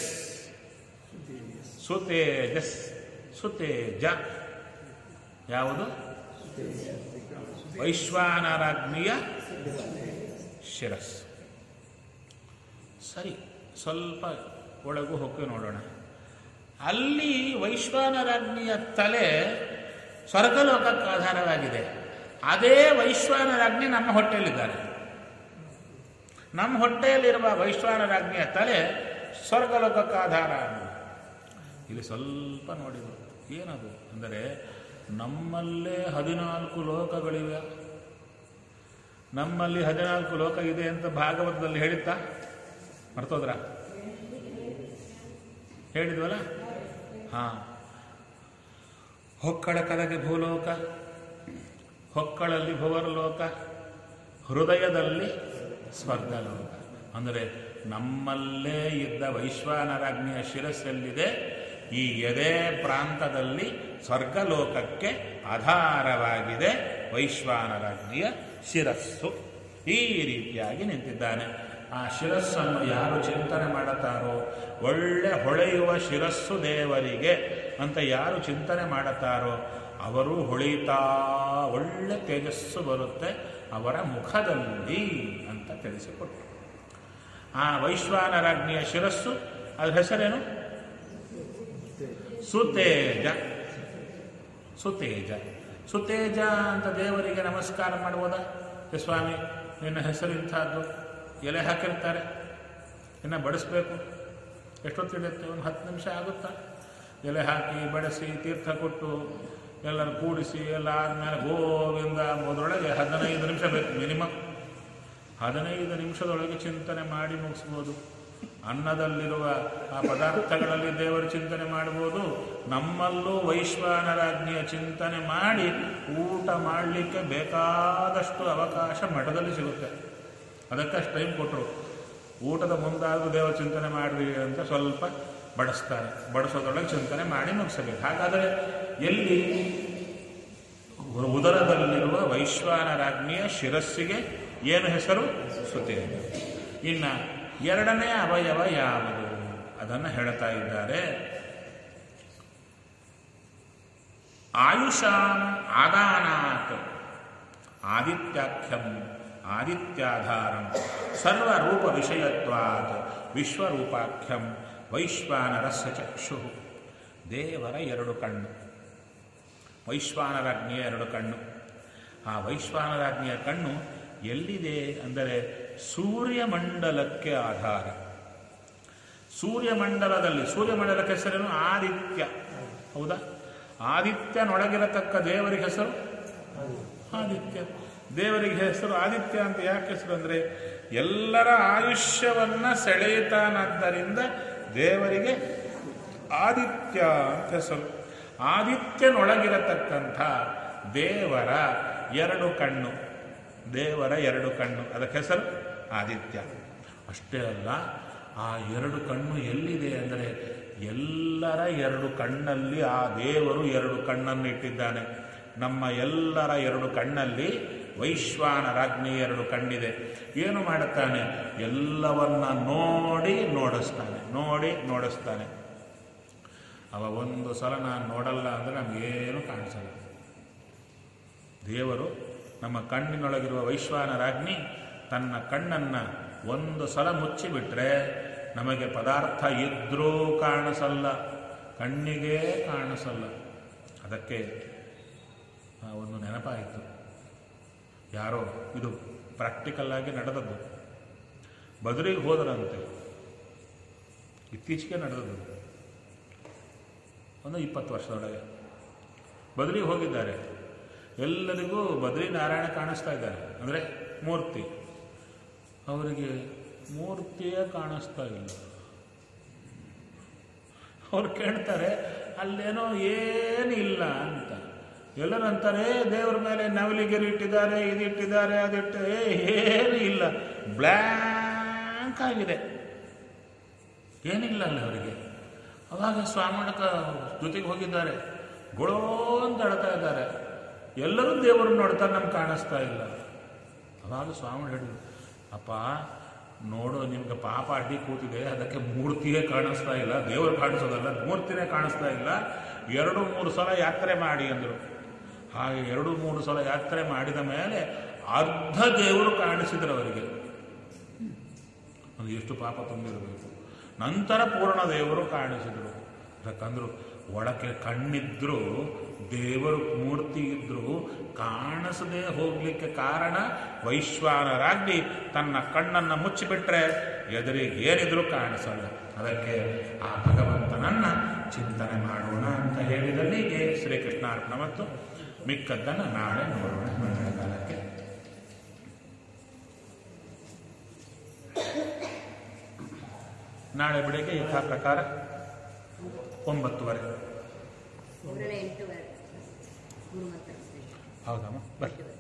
ಸುತೇಜಸ್ ಸುತೇಜ ಯಾವುದು ವೈಶ್ವಾನರಾಜ್ಞಿಯ ಶಿರಸ್ಸು ಸರಿ ಸ್ವಲ್ಪ ಒಳಗೂ ಹೊಕ್ಕಿ ನೋಡೋಣ ಅಲ್ಲಿ ವೈಶ್ವಾನರಾಜ್ಞಿಯ ತಲೆ ಸ್ವರ್ಗಲೋಕಕ್ಕೆ ಆಧಾರವಾಗಿದೆ ಅದೇ ವೈಶ್ವಾನರಾಜ್ಞಿ ನಮ್ಮ ಹೊಟ್ಟೆಯಲ್ಲಿದ್ದಾರೆ ನಮ್ಮ ಹೊಟ್ಟೆಯಲ್ಲಿರುವ ವೈಶ್ವಾನರಾಜ್ಞಿಯ ತಲೆ ಸ್ವರ್ಗಲೋಕಕ್ಕೆ ಆಧಾರ ಇಲ್ಲಿ ಸ್ವಲ್ಪ ನೋಡಿದ್ರು ಏನದು ಅಂದರೆ ನಮ್ಮಲ್ಲೇ ಹದಿನಾಲ್ಕು ಲೋಕಗಳಿವೆ ನಮ್ಮಲ್ಲಿ ಹದಿನಾಲ್ಕು ಲೋಕ ಇದೆ ಅಂತ ಭಾಗವತದಲ್ಲಿ ಹೇಳಿತ್ತಾ ಮರ್ತೋದ್ರ ಹೇಳಿದ್ವಲ್ಲ ಹಾ ಹೊಕ್ಕಳ ಕಲಗೆ ಭೂಲೋಕ ಹೊಕ್ಕಳಲ್ಲಿ ಭುವರಲೋಕ ಹೃದಯದಲ್ಲಿ ಸ್ವರ್ಗಲೋಕ ಅಂದರೆ ನಮ್ಮಲ್ಲೇ ಇದ್ದ ವೈಶ್ವಾನರಾಜ್ಞಿಯ ಶಿರಸ್ಸಲ್ಲಿದೆ ಈ ಎದೆ ಪ್ರಾಂತದಲ್ಲಿ ಸ್ವರ್ಗಲೋಕಕ್ಕೆ ಆಧಾರವಾಗಿದೆ ವೈಶ್ವಾನರಾಜ್ಞಿಯ ಶಿರಸ್ಸು ಈ ರೀತಿಯಾಗಿ ನಿಂತಿದ್ದಾನೆ ಆ ಶಿರಸ್ಸನ್ನು ಯಾರು ಚಿಂತನೆ ಮಾಡುತ್ತಾರೋ ಒಳ್ಳೆ ಹೊಳೆಯುವ ಶಿರಸ್ಸು ದೇವರಿಗೆ ಅಂತ ಯಾರು ಚಿಂತನೆ ಮಾಡುತ್ತಾರೋ ಅವರು ಹೊಳಿತಾ ಒಳ್ಳೆ ತೇಜಸ್ಸು ಬರುತ್ತೆ ಅವರ ಮುಖದಲ್ಲಿ ಅಂತ ತಿಳಿಸಿಕೊಟ್ಟರು ಆ ವೈಶ್ವಾನರಾಜ್ಞಿಯ ಶಿರಸ್ಸು ಅದ್ರ ಹೆಸರೇನು ಸುತೇಜ ಸುತೇಜ ಸುತೇಜ ಅಂತ ದೇವರಿಗೆ ನಮಸ್ಕಾರ ಮಾಡ್ಬೋದಾ ಏ ಸ್ವಾಮಿ ನಿನ್ನ ಹೆಸರು ಇಂಥದ್ದು ಎಲೆ ಹಾಕಿರ್ತಾರೆ ಇನ್ನು ಬಡಿಸ್ಬೇಕು ಎಷ್ಟೊತ್ತು ಹಿಡಿಯುತ್ತೆ ಒಂದು ಹತ್ತು ನಿಮಿಷ ಆಗುತ್ತಾ ಎಲೆ ಹಾಕಿ ಬಡಿಸಿ ತೀರ್ಥ ಕೊಟ್ಟು ಎಲ್ಲರೂ ಕೂಡಿಸಿ ಎಲ್ಲ ಆದಮೇಲೆ ಗೋವಿಂದ ಮೊದಲೊಳಗೆ ಹದಿನೈದು ನಿಮಿಷ ಬೇಕು ಮಿನಿಮಮ್ ಹದಿನೈದು ನಿಮಿಷದೊಳಗೆ ಚಿಂತನೆ ಮಾಡಿ ಮುಗಿಸ್ಬೋದು ಅನ್ನದಲ್ಲಿರುವ ಆ ಪದಾರ್ಥಗಳಲ್ಲಿ ದೇವರ ಚಿಂತನೆ ಮಾಡ್ಬೋದು ನಮ್ಮಲ್ಲೂ ವೈಶ್ವಾನರಾಜ್ಞಿಯ ಚಿಂತನೆ ಮಾಡಿ ಊಟ ಮಾಡಲಿಕ್ಕೆ ಬೇಕಾದಷ್ಟು ಅವಕಾಶ ಮಠದಲ್ಲಿ ಸಿಗುತ್ತೆ ಅದಕ್ಕಷ್ಟು ಟೈಮ್ ಕೊಟ್ಟರು ಊಟದ ಮುಂದಾದರೂ ದೇವರ ಚಿಂತನೆ ಮಾಡ್ರಿ ಅಂತ ಸ್ವಲ್ಪ ಬಡಿಸ್ತಾರೆ ಬಡಿಸೋದ್ರೊಳಗೆ ಚಿಂತನೆ ಮಾಡಿ ಮುಗಿಸಬೇಕು ಹಾಗಾದರೆ ಎಲ್ಲಿ ಉದರದಲ್ಲಿರುವ ವೈಶ್ವಾನರಾಜ್ಞಿಯ ಶಿರಸ್ಸಿಗೆ ಏನು ಹೆಸರು ಸುತೇಜ ಇನ್ನು ಎರಡನೇ ಅವಯವ ಯಾವುದು ಅದನ್ನು ಹೇಳ್ತಾ ಇದ್ದಾರೆ ಆಯುಷಾಂ ಆದಾನಾತ್ ಆದಿತ್ಯಾಖ್ಯಂ ಆದಿತ್ಯಾಧಾರಂ ಸರ್ವರೂಪ ವಿಷಯತ್ವಾತ್ ವಿಶ್ವರೂಪಾಖ್ಯಂ ವೈಶ್ವಾನರಸ್ಯ ಚಕ್ಷು ದೇವರ ಎರಡು ಕಣ್ಣು ವೈಶ್ವಾನರಾಜ್ಞಿಯ ಎರಡು ಕಣ್ಣು ಆ ವೈಶ್ವಾನರಾಜ್ಞಿಯ ಕಣ್ಣು ಎಲ್ಲಿದೆ ಅಂದರೆ ಸೂರ್ಯಮಂಡಲಕ್ಕೆ ಆಧಾರ ಸೂರ್ಯಮಂಡಲದಲ್ಲಿ ಸೂರ್ಯಮಂಡಲಕ್ಕೆ ಹೆಸರೇನು ಆದಿತ್ಯ ಹೌದಾ ಆದಿತ್ಯನೊಳಗಿರತಕ್ಕ ದೇವರಿಗೆ ಹೆಸರು ಆದಿತ್ಯ ದೇವರಿಗೆ ಹೆಸರು ಆದಿತ್ಯ ಅಂತ ಯಾಕೆ ಹೆಸರು ಅಂದರೆ ಎಲ್ಲರ ಆಯುಷ್ಯವನ್ನ ಸೆಳೆಯುತ್ತಾನಾದ್ದರಿಂದ ದೇವರಿಗೆ ಆದಿತ್ಯ ಅಂತ ಹೆಸರು ಆದಿತ್ಯನೊಳಗಿರತಕ್ಕಂಥ ದೇವರ ಎರಡು ಕಣ್ಣು ದೇವರ ಎರಡು ಕಣ್ಣು ಅದಕ್ಕೆ ಹೆಸರು ಆದಿತ್ಯ ಅಷ್ಟೇ ಅಲ್ಲ ಆ ಎರಡು ಕಣ್ಣು ಎಲ್ಲಿದೆ ಅಂದರೆ ಎಲ್ಲರ ಎರಡು ಕಣ್ಣಲ್ಲಿ ಆ ದೇವರು ಎರಡು ಕಣ್ಣನ್ನು ಇಟ್ಟಿದ್ದಾನೆ ನಮ್ಮ ಎಲ್ಲರ ಎರಡು ಕಣ್ಣಲ್ಲಿ ವೈಶ್ವಾನರಾಜ್ಞಿ ಎರಡು ಕಣ್ಣಿದೆ ಏನು ಮಾಡುತ್ತಾನೆ ಎಲ್ಲವನ್ನ ನೋಡಿ ನೋಡಿಸ್ತಾನೆ ನೋಡಿ ನೋಡಿಸ್ತಾನೆ ಅವ ಒಂದು ಸಲ ನಾನು ನೋಡಲ್ಲ ಅಂದರೆ ನಮಗೇನು ಕಾಣಿಸಲ್ಲ ದೇವರು ನಮ್ಮ ಕಣ್ಣಿನೊಳಗಿರುವ ವೈಶ್ವಾನರಾಜ್ಞಿ ತನ್ನ ಕಣ್ಣನ್ನು ಒಂದು ಸಲ ಮುಚ್ಚಿಬಿಟ್ರೆ ನಮಗೆ ಪದಾರ್ಥ ಇದ್ರೂ ಕಾಣಿಸಲ್ಲ ಕಣ್ಣಿಗೆ ಕಾಣಿಸಲ್ಲ ಅದಕ್ಕೆ ಆ, ಒಂದು ನೆನಪಾಯಿತು ಯಾರೋ ಇದು ಪ್ರಾಕ್ಟಿಕಲ್ ಆಗಿ ನಡೆದದ್ದು ಬದರಿಗೆ ಹೋದರಂತೆ ಇತ್ತೀಚೆಗೆ ನಡೆದದ್ದು ಒಂದು ಇಪ್ಪತ್ತು ವರ್ಷದೊಳಗೆ ಬದರಿಗೆ ಹೋಗಿದ್ದಾರೆ ಎಲ್ಲರಿಗೂ ಬದ್ರಿ ನಾರಾಯಣ ಕಾಣಿಸ್ತಾ ಇದ್ದಾರೆ ಅಂದರೆ ಮೂರ್ತಿ ಅವರಿಗೆ ಮೂರ್ತಿಯೇ ಕಾಣಿಸ್ತಾ ಇಲ್ಲ ಅವ್ರು ಕೇಳ್ತಾರೆ ಅಲ್ಲೇನೋ ಏನಿಲ್ಲ ಅಂತ ಎಲ್ಲರೂ ಅಂತಾರೆ ದೇವ್ರ ಮೇಲೆ ನವಲಿಗಿರಿ ಇಟ್ಟಿದ್ದಾರೆ ಇದಿಟ್ಟಿದ್ದಾರೆ ಅದಿಟ್ಟು ಏ ಏನು ಇಲ್ಲ ಬ್ಲ್ಯಾಂಕ್ ಆಗಿದೆ ಏನಿಲ್ಲ ಅಲ್ಲಿ ಅವರಿಗೆ ಅವಾಗ ಸ್ವಾಮಣಕ ಜೊತೆಗೆ ಹೋಗಿದ್ದಾರೆ ಗೊಳೋ ಅಂತ ಅಳ್ತಾ ಇದ್ದಾರೆ ಎಲ್ಲರೂ ದೇವರನ್ನ ನೋಡ್ತಾರೆ ನಮ್ಗೆ ಕಾಣಿಸ್ತಾ ಇಲ್ಲ ಅವಾಗ ಸ್ವಾಮಿ ಹೇಳಿದ್ರು ಅಪ್ಪ ನೋಡು ನಿಮ್ಗೆ ಪಾಪ ಅಡ್ಡಿ ಕೂತಿದೆ ಅದಕ್ಕೆ ಮೂರ್ತಿಯೇ ಕಾಣಿಸ್ತಾ ಇಲ್ಲ ದೇವರು ಕಾಣಿಸೋದಲ್ಲ ಮೂರ್ತಿನೇ ಕಾಣಿಸ್ತಾ ಇಲ್ಲ ಎರಡು ಮೂರು ಸಲ ಯಾತ್ರೆ ಮಾಡಿ ಅಂದರು ಹಾಗೆ ಎರಡು ಮೂರು ಸಲ ಯಾತ್ರೆ ಮಾಡಿದ ಮೇಲೆ ಅರ್ಧ ದೇವರು ಕಾಣಿಸಿದ್ರು ಅವರಿಗೆ ಅದು ಎಷ್ಟು ಪಾಪ ತುಂಬಿರಬೇಕು ನಂತರ ಪೂರ್ಣ ದೇವರು ಕಾಣಿಸಿದರು ಯಾಕಂದ್ರು ಒಳಕ್ಕೆ ಕಣ್ಣಿದ್ರು ದೇವರು ಮೂರ್ತಿ ಇದ್ರು ಕಾಣಿಸದೆ ಹೋಗ್ಲಿಕ್ಕೆ ಕಾರಣ ವೈಶ್ವಾನರಾಗ್ಲಿ ತನ್ನ ಕಣ್ಣನ್ನು ಮುಚ್ಚಿಬಿಟ್ರೆ ಎದುರಿಗೆ ಏನಿದ್ರು ಕಾಣಿಸಲ್ಲ ಅದಕ್ಕೆ ಆ ಭಗವಂತನನ್ನ ಚಿಂತನೆ ಮಾಡೋಣ ಅಂತ ಹೇಳಿದಲ್ಲಿಗೆ ಶ್ರೀಕೃಷ್ಣಾರ್ಪಣ ಮತ್ತು ಮಿಕ್ಕದ್ದನ್ನು ನಾಳೆ ನೋಡೋಣ ಮಂಗಳ ಕಾಲಕ್ಕೆ ನಾಳೆ ಬೆಳಗ್ಗೆ ಯಥಾ ಪ್ರಕಾರ ಒಂಬತ್ತುವರೆ ಊರಲ್ಲೇ ಎಂಟುವರೆ ಗುರು ಮಂತ್ರ ಹೌದಮ್ಮ ಬರ್ರಿ ಎಂಟುವರೆ